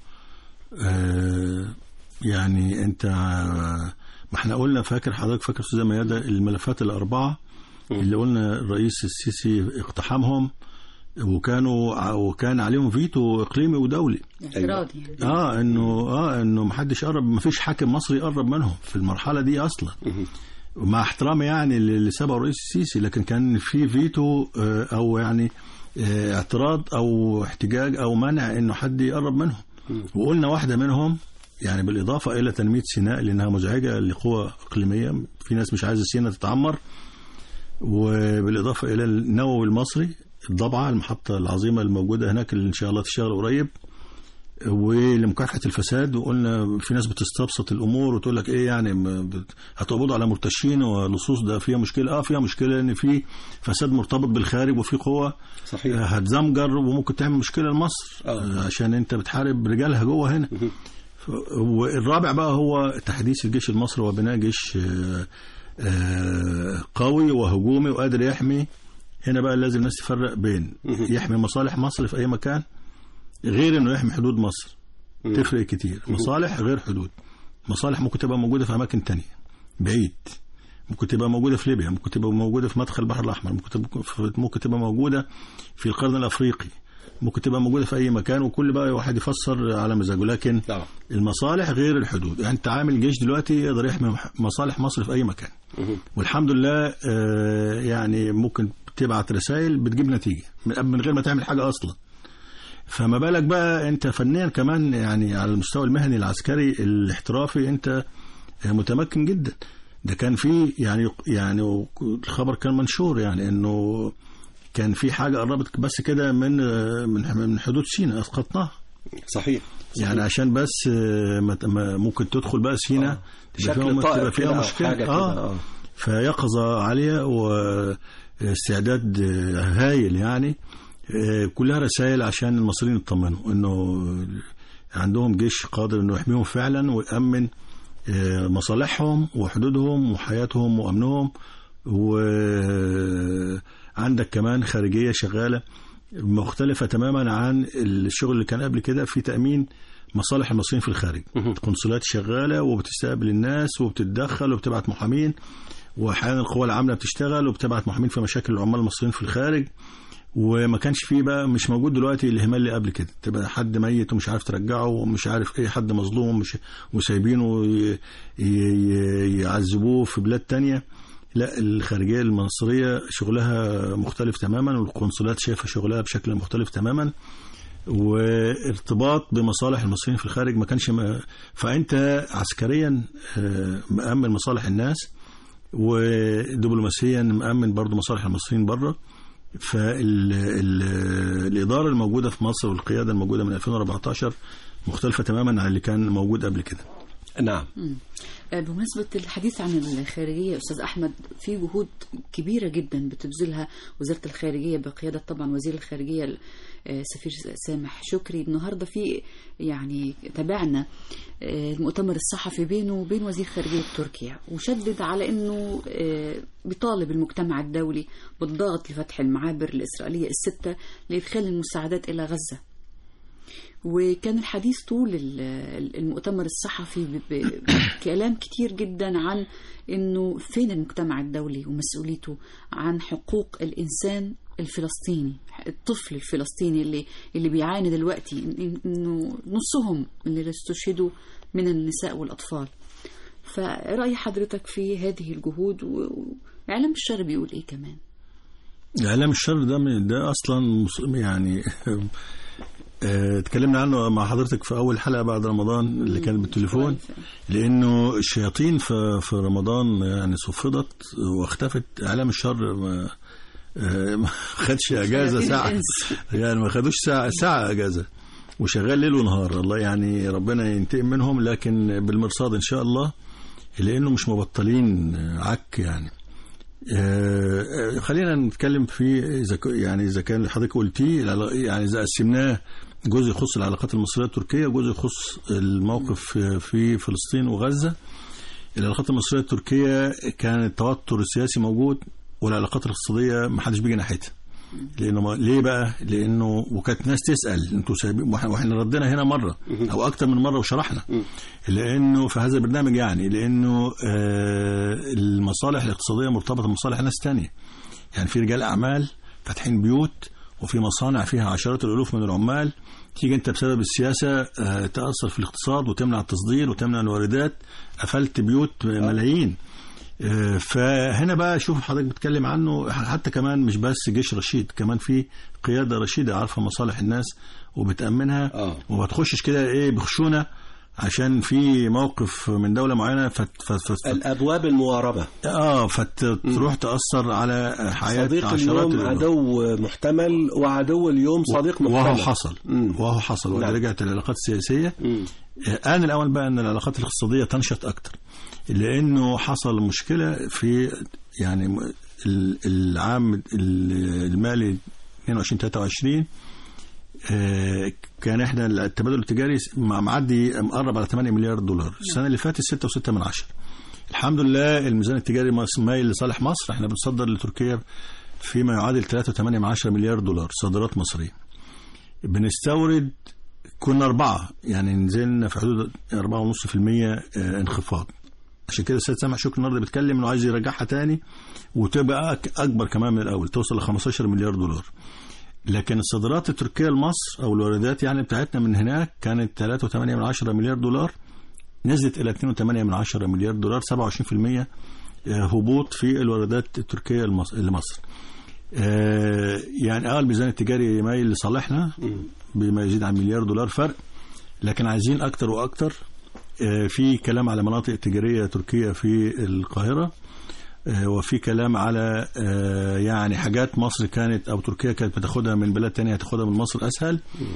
آه يعني انت آه، ما احنا قلنا فاكر حضرتك فاكر استاذ ميادة الملفات الاربعه اللي قلنا الرئيس السيسي اقتحمهم وكانوا ع- وكان عليهم فيتو اقليمي ودولي اعتراض يعني اه انه اه انه ما حدش قرب ما فيش حاكم مصري قرب منهم في المرحله دي اصلا مع احترامي يعني اللي سبقوا الرئيس السيسي لكن كان في فيتو آه، او يعني آه، اعتراض او احتجاج او منع انه حد يقرب منهم وقلنا واحده منهم يعني بالاضافه الى تنميه سيناء لانها مزعجه لقوى اقليميه في ناس مش عايزه سيناء تتعمر وبالاضافه الى النووي المصري الضبعه المحطه العظيمه الموجوده هناك اللي ان شاء الله تشتغل قريب ولمكافحه الفساد وقلنا في ناس بتستبسط الامور وتقول لك ايه يعني ما بت- هتقبضوا على مرتشين ولصوص ده فيها مشكله اه فيها مشكله ان في فساد مرتبط بالخارج وفي قوه صحيح هتزمجر وممكن تعمل مشكله لمصر آه. آه، عشان انت بتحارب رجالها جوه هنا ف- والرابع بقى هو تحديث الجيش المصري وبناء جيش آه، آه، قوي وهجومي وقادر يحمي هنا بقى لازم الناس تفرق بين يحمي مصالح مصر في اي مكان غير انه يحمي حدود مصر تفرق كتير مصالح غير حدود مصالح ممكن تبقى موجوده في اماكن تانية بعيد ممكن تبقى موجوده في ليبيا ممكن تبقى موجوده في مدخل البحر الاحمر ممكن تبقى ممكن تبقى موجوده في القرن الافريقي ممكن تبقى موجوده في اي مكان وكل بقى واحد يفسر على مزاجه لكن طبعا المصالح غير الحدود يعني انت عامل جيش دلوقتي يقدر يحمي مصالح مصر في اي مكان والحمد لله آه، يعني ممكن تبعت رسائل بتجيب نتيجه من من غير ما تعمل حاجه اصلا فما بالك بقى انت فنيا كمان يعني على المستوى المهني العسكري الاحترافي انت متمكن جدا ده كان في يعني يعني الخبر كان منشور يعني انه كان في حاجه قربت بس كده من من من حدود سيناء اسقطناها صحيح يعني عشان بس آه، ما- ما- ممكن تدخل بقى سينا تبقى فيها- شكل طائر تبقى كده فيها أو مشكله حاجة كده اه آه. فيقظه عاليه واستعداد آه، هايل يعني آه، كلها رسائل عشان المصريين يطمنوا انه عندهم جيش قادر انه يحميهم فعلا ويامن آه، مصالحهم وحدودهم وحياتهم وامنهم وعندك كمان خارجيه شغاله مختلفه تماما عن الشغل اللي كان قبل كده في تامين مصالح المصريين في الخارج قنصلات شغاله وبتستقبل الناس وبتتدخل وبتبعت محامين واحيانا القوى العامله بتشتغل وبتبعت محامين في مشاكل العمال المصريين في الخارج وما كانش فيه بقى مش موجود دلوقتي الاهمال اللي قبل كده تبقى حد ميت ومش عارف ترجعه ومش عارف ايه حد مظلوم ومش وسايبينه ي- ي- يعذبوه في بلاد تانية لا الخارجيه المصريه شغلها مختلف تماما والقنصلات شايفه شغلها بشكل مختلف تماما وارتباط بمصالح المصريين في الخارج ما كانش ما فانت عسكريا آه، مأمن مصالح الناس ودبلوماسيا مأمن برضو مصالح المصريين بره فالإدارة الموجودة في مصر والقيادة الموجودة من 2014 مختلفة تماما عن اللي كان موجود قبل كده نعم آه، بمناسبة الحديث عن الخارجية أستاذ أحمد في جهود كبيرة جدا بتبذلها وزارة الخارجية بقيادة طبعا وزير الخارجية آه، سفير سامح شكري النهاردة في يعني تابعنا آه، المؤتمر الصحفي بينه وبين وزير خارجية تركيا وشدد على أنه آه، بيطالب المجتمع الدولي بالضغط لفتح المعابر الإسرائيلية الستة لإدخال المساعدات إلى غزة وكان الحديث طول ال- المؤتمر الصحفي ب- ب- بكلام كتير جدا عن انه فين المجتمع الدولي ومسؤوليته عن حقوق الانسان الفلسطيني الطفل الفلسطيني اللي اللي بيعاني دلوقتي إن- انه نصهم اللي استشهدوا من النساء والاطفال فرأي حضرتك في هذه الجهود و- واعلام الشر بيقول ايه كمان إعلام الشر ده من- ده أصلا مص- يعني آه، اتكلمنا عنه مع حضرتك في أول حلقة بعد رمضان اللي كانت بالتليفون لأنه الشياطين في في رمضان يعني صفدت واختفت إعلام الشر ما آه، ما خدش أجازة شياطين ساعة الإنس. يعني ما خدوش ساعة ساعة أجازة وشغال ليل ونهار الله يعني ربنا ينتقم منهم لكن بالمرصاد إن شاء الله لأنه مش مبطلين عك يعني آه، آه، خلينا نتكلم في اذا ك- يعني اذا كان اللي حضرتك قلتيه العلا- يعني اذا قسمناه جزء يخص العلاقات المصريه التركيه وجزء يخص الموقف في- في فلسطين وغزه العلاقات المصريه التركيه كان التوتر السياسي موجود والعلاقات الاقتصاديه ما حدش بيجي ناحيتها لانه ما ليه بقى؟ لانه وكانت ناس تسال انتوا سايبين واحنا واحنا ردينا هنا مره او اكتر من مره وشرحنا لانه في هذا البرنامج يعني لانه آه المصالح الاقتصاديه مرتبطه بمصالح ناس تانية يعني في رجال اعمال فاتحين بيوت وفي مصانع فيها عشرات الالوف من العمال تيجي انت بسبب السياسه آه، تاثر في الاقتصاد وتمنع التصدير وتمنع الواردات قفلت بيوت ملايين آه، فهنا بقى شوف حضرتك بتتكلم عنه حتى كمان مش بس جيش رشيد كمان في قياده رشيده عارفه مصالح الناس وبتامنها آه. وما تخشش كده ايه بخشونه عشان في موقف من دوله معينه فت فت فت الابواب المواربه اه فتروح تاثر على حياه صديق عشرات اليوم الألوف. عدو محتمل وعدو اليوم صديق محتمل وهو حصل مم. وهو حصل وده نعم. رجعت العلاقات السياسيه مم. آن الأول بقى أن العلاقات الاقتصادية تنشط أكتر لأنه حصل مشكلة في يعني م- ال- العام ال- المالي 22 23 آه، كان احنا التبادل التجاري مع- معدي مقرب على 8 مليار دولار السنه اللي فاتت 6.6 من عشرة الحمد لله الميزان التجاري مص- مايل لصالح مصر احنا بنصدر لتركيا فيما يعادل 3.8 من عشرة مليار دولار صادرات مصريه بنستورد كنا أربعة يعني نزلنا في حدود أربعة ونص في المية آه، انخفاض عشان كده السيد سامح شكري النهارده بيتكلم انه عايز يرجعها تاني وتبقى أك- اكبر كمان من الاول توصل ل 15 مليار دولار لكن الصادرات التركيه لمصر او الواردات يعني بتاعتنا من هناك كانت 3.8 من عشرة مليار دولار نزلت الى 2.8 من عشرة مليار دولار 27% هبوط في الواردات التركيه لمصر- لمصر آه، يعني اه الميزان التجاري مايل لصالحنا بما يزيد عن مليار دولار فرق لكن عايزين اكتر واكتر آه، في كلام على مناطق تجاريه تركيه في القاهره آه، وفي كلام على آه، يعني حاجات مصر كانت او تركيا كانت بتاخدها من بلاد تانية هتاخدها من مصر اسهل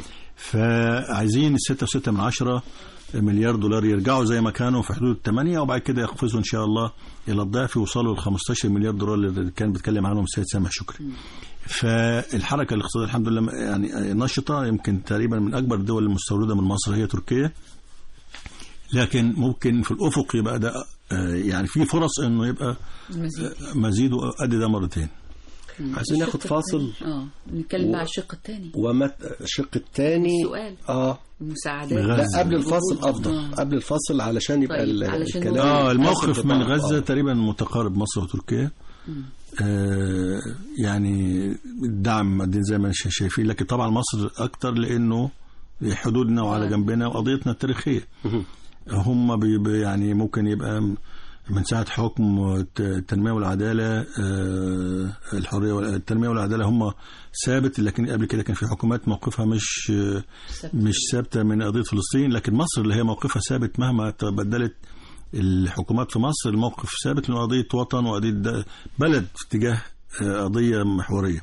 فعايزين الستة وستة من عشرة مليار دولار يرجعوا زي ما كانوا في حدود الثمانية وبعد كده يقفزوا إن شاء الله إلى الضعف يوصلوا ل 15 مليار دولار اللي كان بيتكلم عنهم السيد سامح شكري. فالحركة الاقتصادية الحمد لله يعني نشطة يمكن تقريبا من أكبر الدول المستوردة من مصر هي تركيا. لكن ممكن في الأفق يبقى ده آه، يعني في فرص إنه يبقى المزيد مزيد وقد ده مرتين. عايزين ناخد الشق فاصل الثاني. اه نتكلم بقى على الشق الثاني ومت الشق الثاني السؤال اه المساعدات غزة. لا قبل الفاصل الوجود. افضل آه. قبل الفاصل علشان يبقى طيب، ال- علشان الكلام نوصل. اه الموقف يتصل من ببعض. غزة آه. تقريبا متقارب مصر وتركيا آه يعني الدعم مادين زي ما شا- شايفين لكن طبعا مصر اكتر لانه حدودنا وعلى آه. جنبنا وقضيتنا التاريخيه هم بي بي- يعني ممكن يبقى من ساعة حكم الت- التنمية والعدالة آه، الحرية وال- التنمية والعدالة هم ثابت لكن قبل كده كان في حكومات موقفها مش آه، ثابت. مش ثابتة من قضية فلسطين لكن مصر اللي هي موقفها ثابت مهما تبدلت الحكومات في مصر الموقف ثابت انه قضية وطن وقضية د- بلد في اتجاه آه، قضية محورية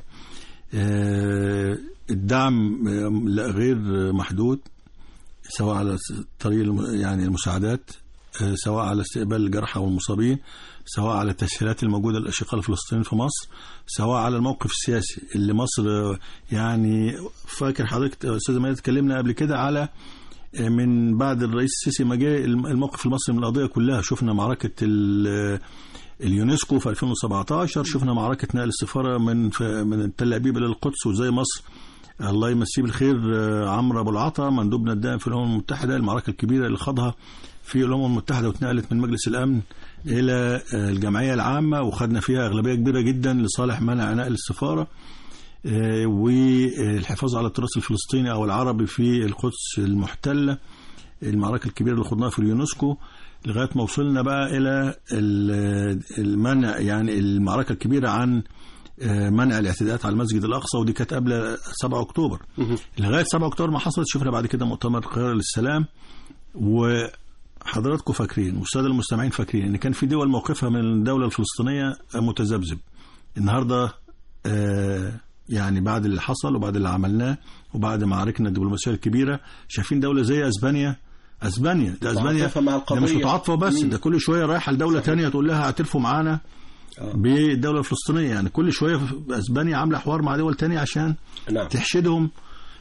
آه، الدعم آه، لا غير محدود سواء على س- طريق الم- يعني المساعدات آه، سواء على استقبال الجرحى والمصابين سواء على التسهيلات الموجوده للاشقاء الفلسطينيين في مصر سواء على الموقف السياسي اللي مصر آه، يعني فاكر حضرتك آه، استاذه ميادة اتكلمنا قبل كده على آه، من بعد الرئيس السيسي ما جه الم- الموقف المصري من القضيه كلها شفنا معركه ال- اليونسكو في 2017 شفنا معركه نقل السفاره من ف- من تل ابيب الى القدس وازاي مصر الله يمسيه بالخير آه، عمرو ابو العطا مندوبنا الدائم في الامم المتحده المعركه الكبيره اللي خاضها في الامم المتحده واتنقلت من مجلس الامن الى آه، الجمعيه العامه وخدنا فيها اغلبيه كبيره جدا لصالح منع نقل السفاره آه، والحفاظ على التراث الفلسطيني او العربي في القدس المحتله المعركه الكبيره اللي خضناها في اليونسكو لغايه ما وصلنا بقى الى ال- المنع يعني المعركه الكبيره عن آه، منع الاعتداءات على المسجد الاقصى ودي كانت قبل 7 اكتوبر لغايه 7 اكتوبر ما حصلت شفنا بعد كده مؤتمر القاهره للسلام وحضراتكم فاكرين والساده المستمعين فاكرين ان كان في دول موقفها من الدوله الفلسطينيه متذبذب النهارده آه، يعني بعد اللي حصل وبعد اللي عملناه وبعد معاركنا الدبلوماسيه الكبيره شايفين دوله زي اسبانيا اسبانيا ده اسبانيا متعاطفة مع ده مش القضية. متعاطفه بس مم. ده كل شويه رايحه لدوله تانية تقول لها اعترفوا معانا آه. بالدوله الفلسطينيه يعني كل شويه في اسبانيا عامله حوار مع دول تانية عشان نعم تحشدهم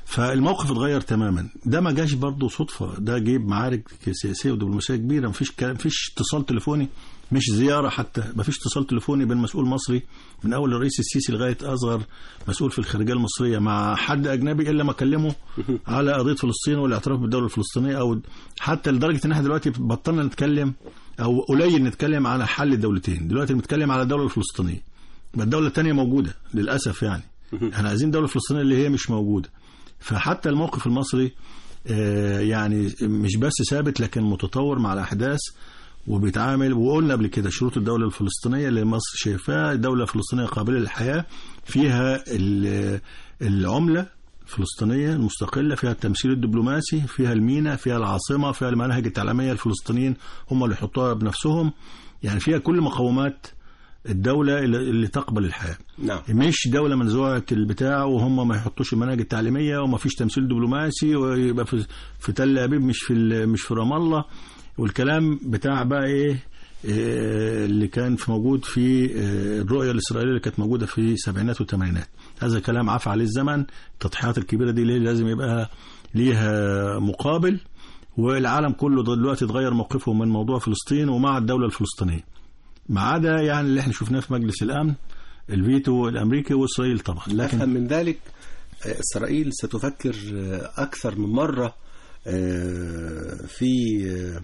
فالموقف اتغير تماما ده ما جاش برضه صدفه ده جيب معارك سياسيه ودبلوماسيه كبيره مفيش كلام مفيش اتصال تليفوني مش زياره حتى مفيش اتصال تليفوني بين مسؤول مصري من اول الرئيس السيسي لغايه اصغر مسؤول في الخارجيه المصريه مع حد اجنبي الا ما اكلمه على قضيه فلسطين والاعتراف بالدوله الفلسطينيه او حتى لدرجه ان احنا دلوقتي بطلنا نتكلم او قليل نتكلم على حل الدولتين دلوقتي بنتكلم على الدوله الفلسطينيه يبقى الدوله الثانيه موجوده للاسف يعني احنا عايزين دوله فلسطينيه اللي هي مش موجوده فحتى الموقف المصري آه، يعني مش بس ثابت لكن متطور مع الاحداث وبيتعامل وقلنا قبل كده شروط الدوله الفلسطينيه اللي مصر شايفاها دوله فلسطينيه قابله للحياه فيها ال- العمله الفلسطينيه المستقله فيها التمثيل الدبلوماسي فيها المينا فيها العاصمه فيها المناهج التعليميه الفلسطينيين هم اللي يحطوها بنفسهم يعني فيها كل مقومات الدوله اللي اللي تقبل الحياه نعم مش دولة منزوعة البتاع وهم ما يحطوش المناهج التعليمية وما فيش تمثيل دبلوماسي ويبقى في في تل أبيب مش في ال- مش في رام الله والكلام بتاع بقى ايه إيه اللي كان في موجود في آه، الرؤية الإسرائيلية اللي كانت موجودة في السبعينات والثمانينات هذا كلام عفى عليه الزمن التضحيات الكبيرة دي ليه لازم يبقى ليها مقابل والعالم كله دلوقتي اتغير موقفه من موضوع فلسطين ومع الدولة الفلسطينية ما عدا يعني اللي احنا شفناه في مجلس الأمن الفيتو الامريكي واسرائيل طبعا أفهم لكن من ذلك آه، إسرائيل ستفكر آه، أكثر من مرة آه، في آه،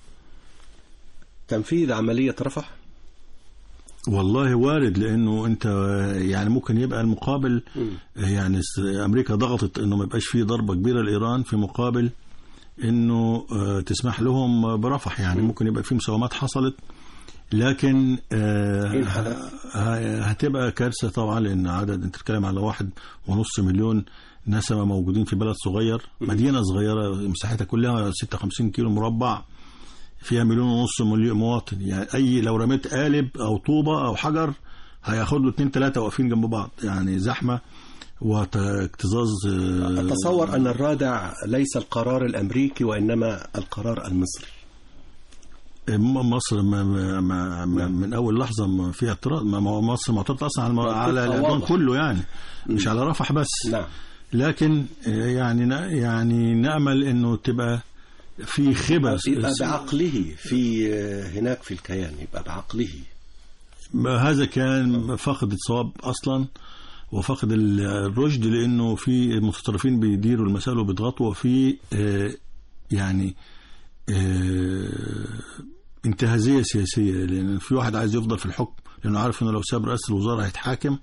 تنفيذ عملية رفح والله وارد لانه انت يعني ممكن يبقى المقابل يعني س- امريكا ضغطت انه ما يبقاش في ضربه كبيره لايران في مقابل انه آه، تسمح لهم برفح يعني ممكن يبقى في مساومات حصلت لكن آه، إيه الحدث؟ ه- هتبقى كارثه طبعا لان عدد انت بتتكلم على واحد ونص مليون نسمه موجودين في بلد صغير مدينه صغيره مساحتها كلها 56 كيلو مربع فيها مليون ونص مليون مواطن يعني اي لو رميت قالب او طوبه او حجر هياخد له اتنين تلاته واقفين جنب بعض يعني زحمه واكتظاظ آه، أتصور أن الرادع ليس القرار الأمريكي وإنما القرار المصري م- مصر ما ما ما ما من اول لحظه ما فيها اعتراض ما ما هو مصر معترض اصلا على الم- على الاردن واضح. كله يعني مش على رفح بس نعم لكن آه، يعني ن- يعني نامل انه تبقى في خبر يبقى بعقله في آه، هناك في الكيان يبقى بعقله هذا كان فقد الصواب اصلا وفقد ال- الرشد لانه في متطرفين بيديروا المسائل وبيضغطوا وفي آه، يعني آه، انتهازيه سياسيه لان في واحد عايز يفضل في الحكم لانه عارف انه لو ساب رئاسه الوزراء هيتحاكم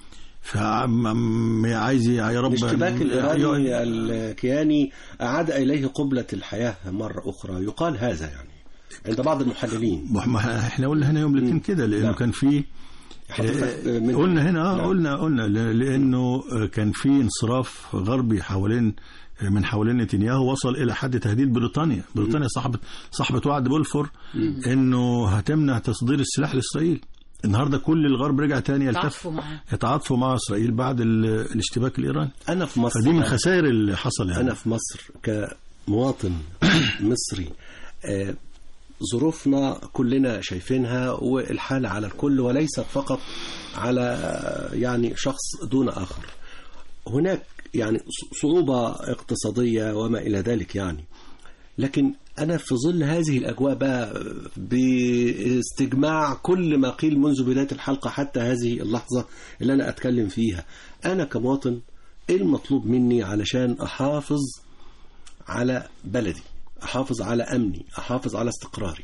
فعايز يا رب الاشتباك الإيراني الكياني أعاد إليه قبلة الحياة مرة أخرى يقال هذا يعني عند بعض المحللين ما- ما احنا قلنا هنا يوم الاثنين كده لانه نعم. كان في حضرتك من قلنا هنا اه نعم. قلنا قلنا ل- لانه كان في انصراف غربي حوالين من حوالين نتنياهو وصل الى حد تهديد بريطانيا بريطانيا صاحبه صاحبه وعد بولفور انه هتمنع تصدير السلاح لاسرائيل النهارده كل الغرب رجع تاني يلتف تعاطفوا معاه يتعاطفوا مع اسرائيل بعد ال- الاشتباك الايراني أنا في مصر فدي من خسائر اللي حصل يعني أنا في مصر كمواطن مصري آه، ظروفنا كلنا شايفينها والحالة على الكل وليست فقط على آه، يعني شخص دون آخر هناك يعني ص- صعوبة اقتصادية وما إلى ذلك يعني لكن أنا في ظل هذه الأجواء بقى باستجماع كل ما قيل منذ بداية الحلقة حتى هذه اللحظة اللي أنا أتكلم فيها أنا كمواطن إيه المطلوب مني علشان أحافظ على بلدي أحافظ على أمني أحافظ على استقراري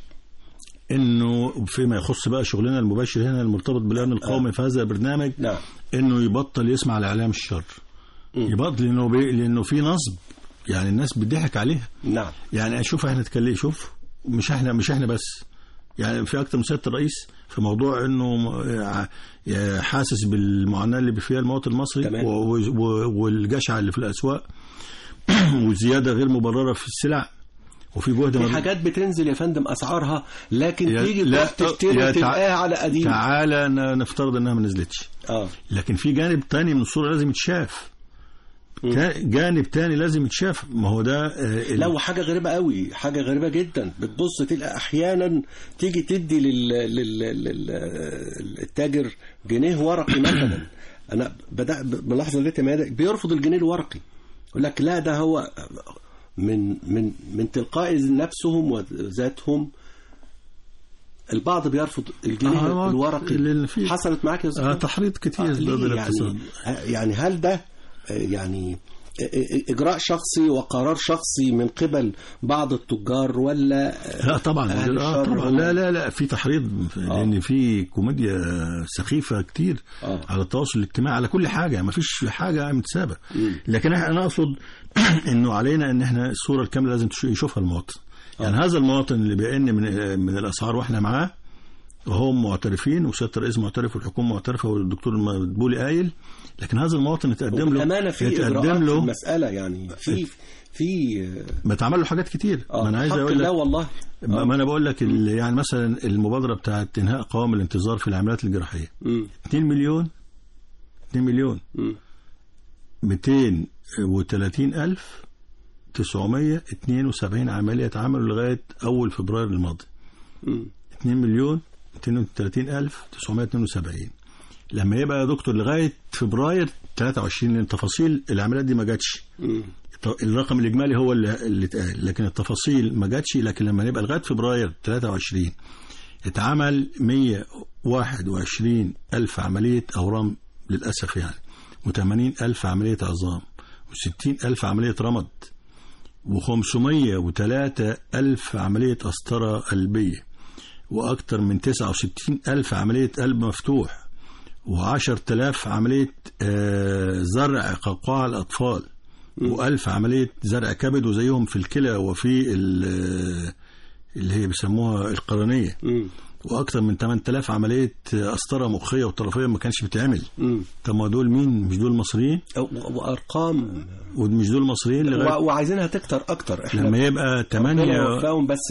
انه فيما يخص بقى شغلنا المباشر هنا المرتبط بالامن القومي في هذا البرنامج نعم انه يبطل يسمع الاعلام الشر يبطل لانه بي... لانه في نصب يعني الناس بتضحك عليها نعم يعني اشوف احنا نتكلم شوف مش احنا مش احنا بس يعني في اكتر من سياده الرئيس في موضوع انه م- ع- حاسس بالمعاناه اللي فيها المواطن المصري تمام. و- و- والجشع اللي في الاسواق وزياده غير مبرره في السلع وفي جهد في مبذول. حاجات بتنزل يا فندم أسعارها لكن يا- تيجي لا، تروح تشتري يا تع- تلقاها على قديم تعالى ن- نفترض انها ما نزلتش آه لكن في جانب تاني من الصوره لازم يتشاف تا- جانب تاني لازم يتشاف ما هو ده آه، ال- لو حاجة غريبة قوي حاجة غريبة جدا بتبص تلقى أحيانا تيجي تدي لل... لل... لل... للتاجر جنيه ورقي مثلا أنا بدأ بلاحظة دلوقتي ما يد- بيرفض الجنيه الورقي يقول لك لا ده هو من من من تلقاء نفسهم وذاتهم البعض بيرفض الجنيه آه، الورقي اللي فيه. حصلت معاك يا استاذ آه تحريض كتير آه، ضد ليه الاقتصاد يعني يعني هل ده آه، يعني آه، آه، اجراء شخصي وقرار شخصي من قبل بعض التجار ولا آه، لا طبعا أهل آه الشر طبعا هم- لا لا لا في تحريض لان في كوميديا سخيفه كتير آه. على التواصل الاجتماعي على كل حاجه ما فيش حاجه متسابه لكن احنا انا اقصد انه علينا ان احنا الصوره الكامله لازم تش- يشوفها المواطن يعني هذا المواطن اللي بيئن من من الاسعار واحنا معاه وهم معترفين وسياده الرئيس معترف والحكومه معترفه والدكتور مدبولي قايل لكن هذا المواطن يتقدم له والامانه في اجراءات يتقدم في له المساله يعني في في بيتعمل له حاجات كتير آه، ما انا عايز حق اقول الله لك والله ما ما انا بقول لك ال- يعني مثلا المبادره بتاعت انهاء قوام الانتظار في العمليات الجراحيه مم. 2 مليون 2 مليون مم. 230 ألف 972 عملية اتعملوا لغاية أول فبراير الماضي مم. 2 مليون 230 ألف 972 لما يبقى يا دكتور لغاية فبراير 23 لأن تفاصيل العمليات دي ما جاتش مم. الط- الرقم الإجمالي هو اللي, اللي اتقال لكن التفاصيل ما جاتش لكن لما نبقى لغاية فبراير 23 اتعمل 121 ألف عملية أورام للأسف يعني و80 ألف عملية عظام و60 ألف عملية رمد و503 ألف عملية قسطرة قلبية وأكثر من 69 ألف عملية قلب مفتوح و10 آلاف عملية آه، زرع قوقعة الأطفال و1000 عملية زرع كبد وزيهم في الكلى وفي ال- اللي هي بيسموها القرنية مم. واكثر من 8000 عمليه قسطره مخيه وطرفيه ما كانش بتعمل مم. طب ما دول مين مش دول مصريين و- وارقام ومش دول مصريين لغايه و- وعايزينها تكتر اكتر احنا لما يبقى ربنا 8 يوفقهم بس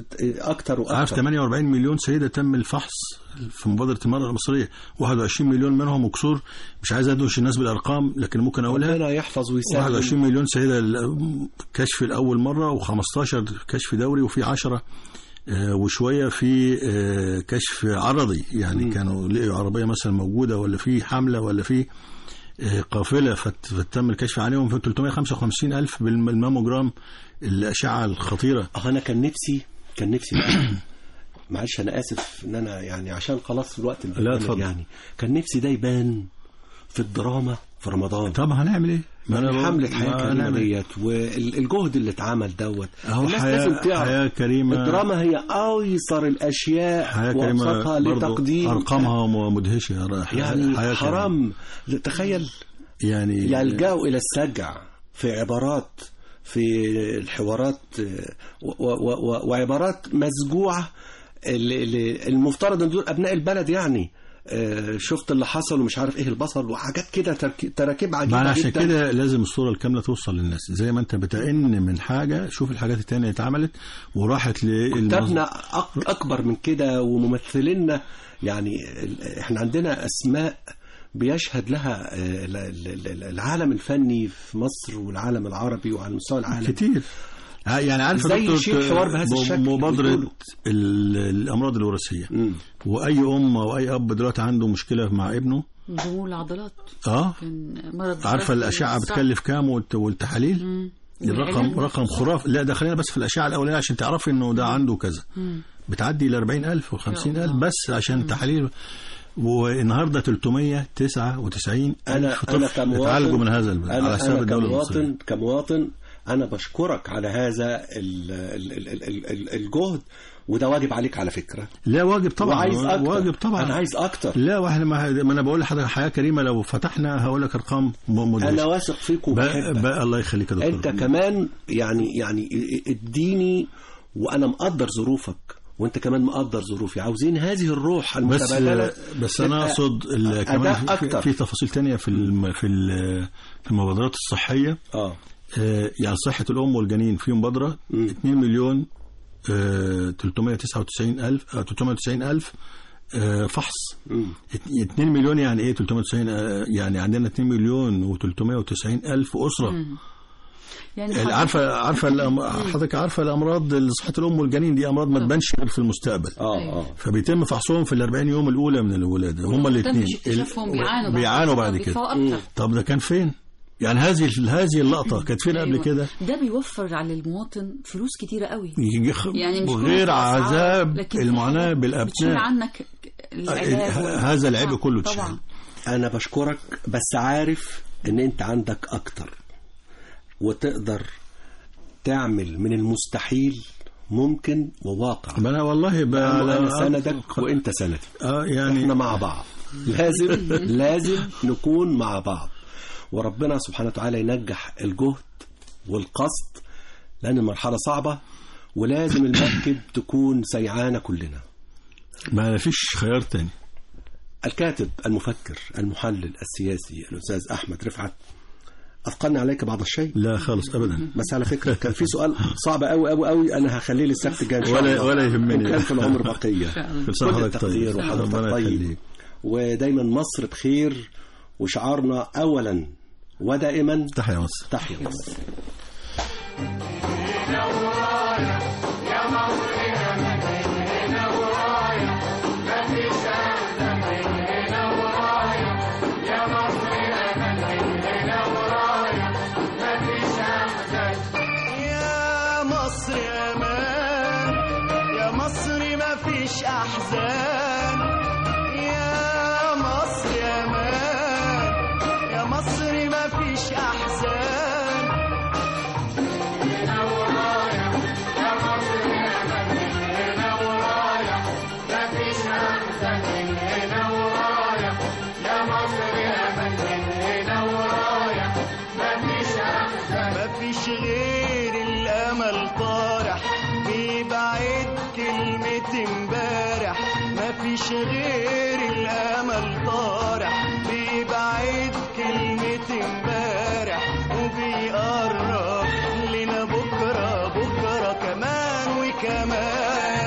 اكتر عارف واكتر 48 مليون سيده تم الفحص في مبادره المراه المصريه 21 مليون منهم وكسور مش عايز ادوش الناس بالارقام لكن ممكن اقولها ربنا يحفظ ويسلم 21 مليون سيدة ال- كشف الأول مرة و15 كشف دوري وفي 10 آه، وشوية في آه، كشف عرضي يعني كانوا لقوا عربية مثلا موجودة ولا في حملة ولا في آه، قافلة فت- فتم الكشف عليهم في 355 ألف بالماموجرام الأشعة الخطيرة اه انا كان نفسي كان نفسي بقى معلش انا اسف ان انا يعني عشان خلاص الوقت البرنامج اتفضل. يعني كان نفسي ده يبان في الدراما في رمضان طب هنعمل ايه؟ ما أنا بقول- حملة حياة ما كريمة هنعمل إيه؟ ديت والجهد اللي اتعمل دوت أهو الناس حياة, لازم تعرف حياة كريمة الدراما هي ايسر الاشياء حياة كريمة وابسطها برضو لتقديم أرقامها مدهشة حياة يعني كريمة. حرام تخيل يعني يلجأوا إلى السجع في عبارات في الحوارات آه، و- و- و- وعبارات مسجوعة اللي- اللي- المفترض ان دول ابناء البلد يعني آه، شفت اللي حصل ومش عارف ايه البصل وحاجات كده ترك- تراكيب عجيبه معنى عشان جدا كده لازم الصورة الكاملة توصل للناس زي ما انت بتأن من حاجة شوف الحاجات التانية اللي اتعملت وراحت للمنظمة كتابنا أك- اكبر من كده وممثلينا يعني ال- احنا عندنا اسماء بيشهد لها آه، ال- ال- ال- العالم الفني في مصر والعالم العربي وعلى مستوى العالم كتير ها، يعني عارف يا زي دكتور شيء حوار بهذا م- الشكل مبادرة بيقولوا. ال- الأمراض الوراثية مم. وأي أم وأي أب دلوقتي عنده مشكلة مع ابنه ضمور العضلات اه كان مرض عارفة وراثي الأشعة صعب. بتكلف كام والت- والتحاليل مم. الرقم والعلاج رقم خرافي لا ده خلينا بس في الأشعة الأولانية عشان تعرفي إنه ده عنده كذا بتعدي ل 40000 و 50000 الله. بس عشان التحاليل والنهارده 399 انا ألف انا طفل كمواطن اتعالجوا من هذا الب- على انا, حساب أنا الدوله كمواطن المصريه كمواطن انا بشكرك على هذا ال ال ال ال ال ال الجهد وده واجب عليك على فكره لا واجب طبعا وعايز اكتر واجب طبعا انا عايز اكتر لا واحنا ما, ما انا بقول لحضرتك حياه كريمه لو فتحنا هقول لك ارقام م- انا مدهشه واثق فيك بقى, وبحبك بقى الله يخليك يا دكتور انت كمان يعني يعني اديني وانا مقدر ظروفك وانت كمان مقدر ظروفي عاوزين هذه الروح بس المتبادله بس انا تبقى اقصد ال- أداء كمان في, أكتر. في تفاصيل تانية في الم- في ال- في المبادرات الصحيه اه آه، يعني صحة الأم والجنين في مبادرة مم. 2 مليون آه، 399 ألف آه، 390 ألف آه، فحص مم. 2 مليون يعني إيه 390 آه، يعني عندنا 2 مليون و390 ألف أسرة يعني اللي عارفة عارفة الأم- حضرتك عارفة الأمراض صحة الأم والجنين دي أمراض ما تبانش غير في المستقبل اه أيوة. اه فبيتم فحصهم في ال 40 يوم الأولى من الولادة هما الاثنين اكتشافهم بيعانوا بعد بيعانوا بعد كده بيدفعوا أكتر. طب ده كان فين؟ يعني هذه هذه اللقطه كانت فين قبل أيوة. كده ده بيوفر على المواطن فلوس كتيرة قوي يجي- يعني مش وغير كل الأسعار، عذاب لكن في المعاناه حاجات بتشيل بالابناء عنك العلاج وال- هذا العبء طبعاً، كله اتشال. طبعا انا بشكرك بس عارف ان انت عندك اكتر وتقدر تعمل من المستحيل ممكن وواقع ما انا والله بقى انا سندك وانت سندي اه يعني احنا مع بعض لازم لازم نكون مع بعض وربنا سبحانه وتعالى ينجح الجهد والقصد لان المرحله صعبه ولازم المركب تكون سيعانه كلنا ما فيش خيار تاني الكاتب المفكر المحلل السياسي الاستاذ احمد رفعت اثقلني عليك بعض الشيء لا خالص ابدا بس على فكره كان في سؤال صعب قوي قوي قوي انا هخليه للسبت الجاي إن شاء ولا- الله. ولا يهمني. إن كان في العمر بقيه كل سنة كل وحضرتك التقدير طيب. وحضرتك ربنا طيب يخليك. ودايما مصر بخير وشعارنا اولا ودائما تحيا مصر تحيا مصر يا مصر امان يا مصر ما فيش احزان يا مصر امان يا مصر ما فيش احزان مفيش غير الامل طارح بيبعد كلمة امبارح مفيش غير الامل طارح بيبعد كلمة امبارح وبيقرب لنا بكرة بكرة كمان وكمان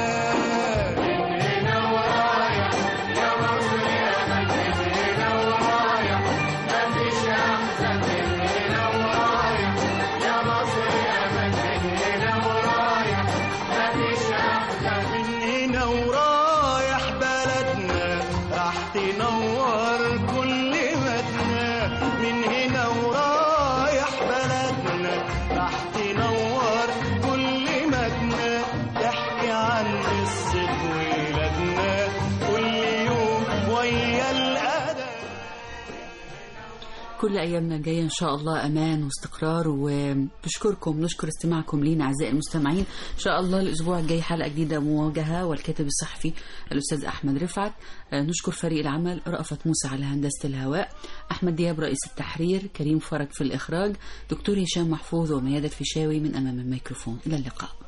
من هنا ورايح بلدنا راح تنور كل مدنا من هنا ورايح بلدنا راح تنور كل مدنا تحكي عن قصة ولادنا كل يوم ويا الأدب كل ايامنا الجايه ان شاء الله امان واستقرار وبشكركم نشكر استماعكم لينا اعزائي المستمعين ان شاء الله الاسبوع الجاي حلقه جديده مواجهه والكاتب الصحفي الاستاذ احمد رفعت آه، نشكر فريق العمل رأفت موسى على هندسه الهواء احمد دياب رئيس التحرير كريم فرج في الاخراج دكتور هشام محفوظ وميادة فيشاوي من امام الميكروفون الى اللقاء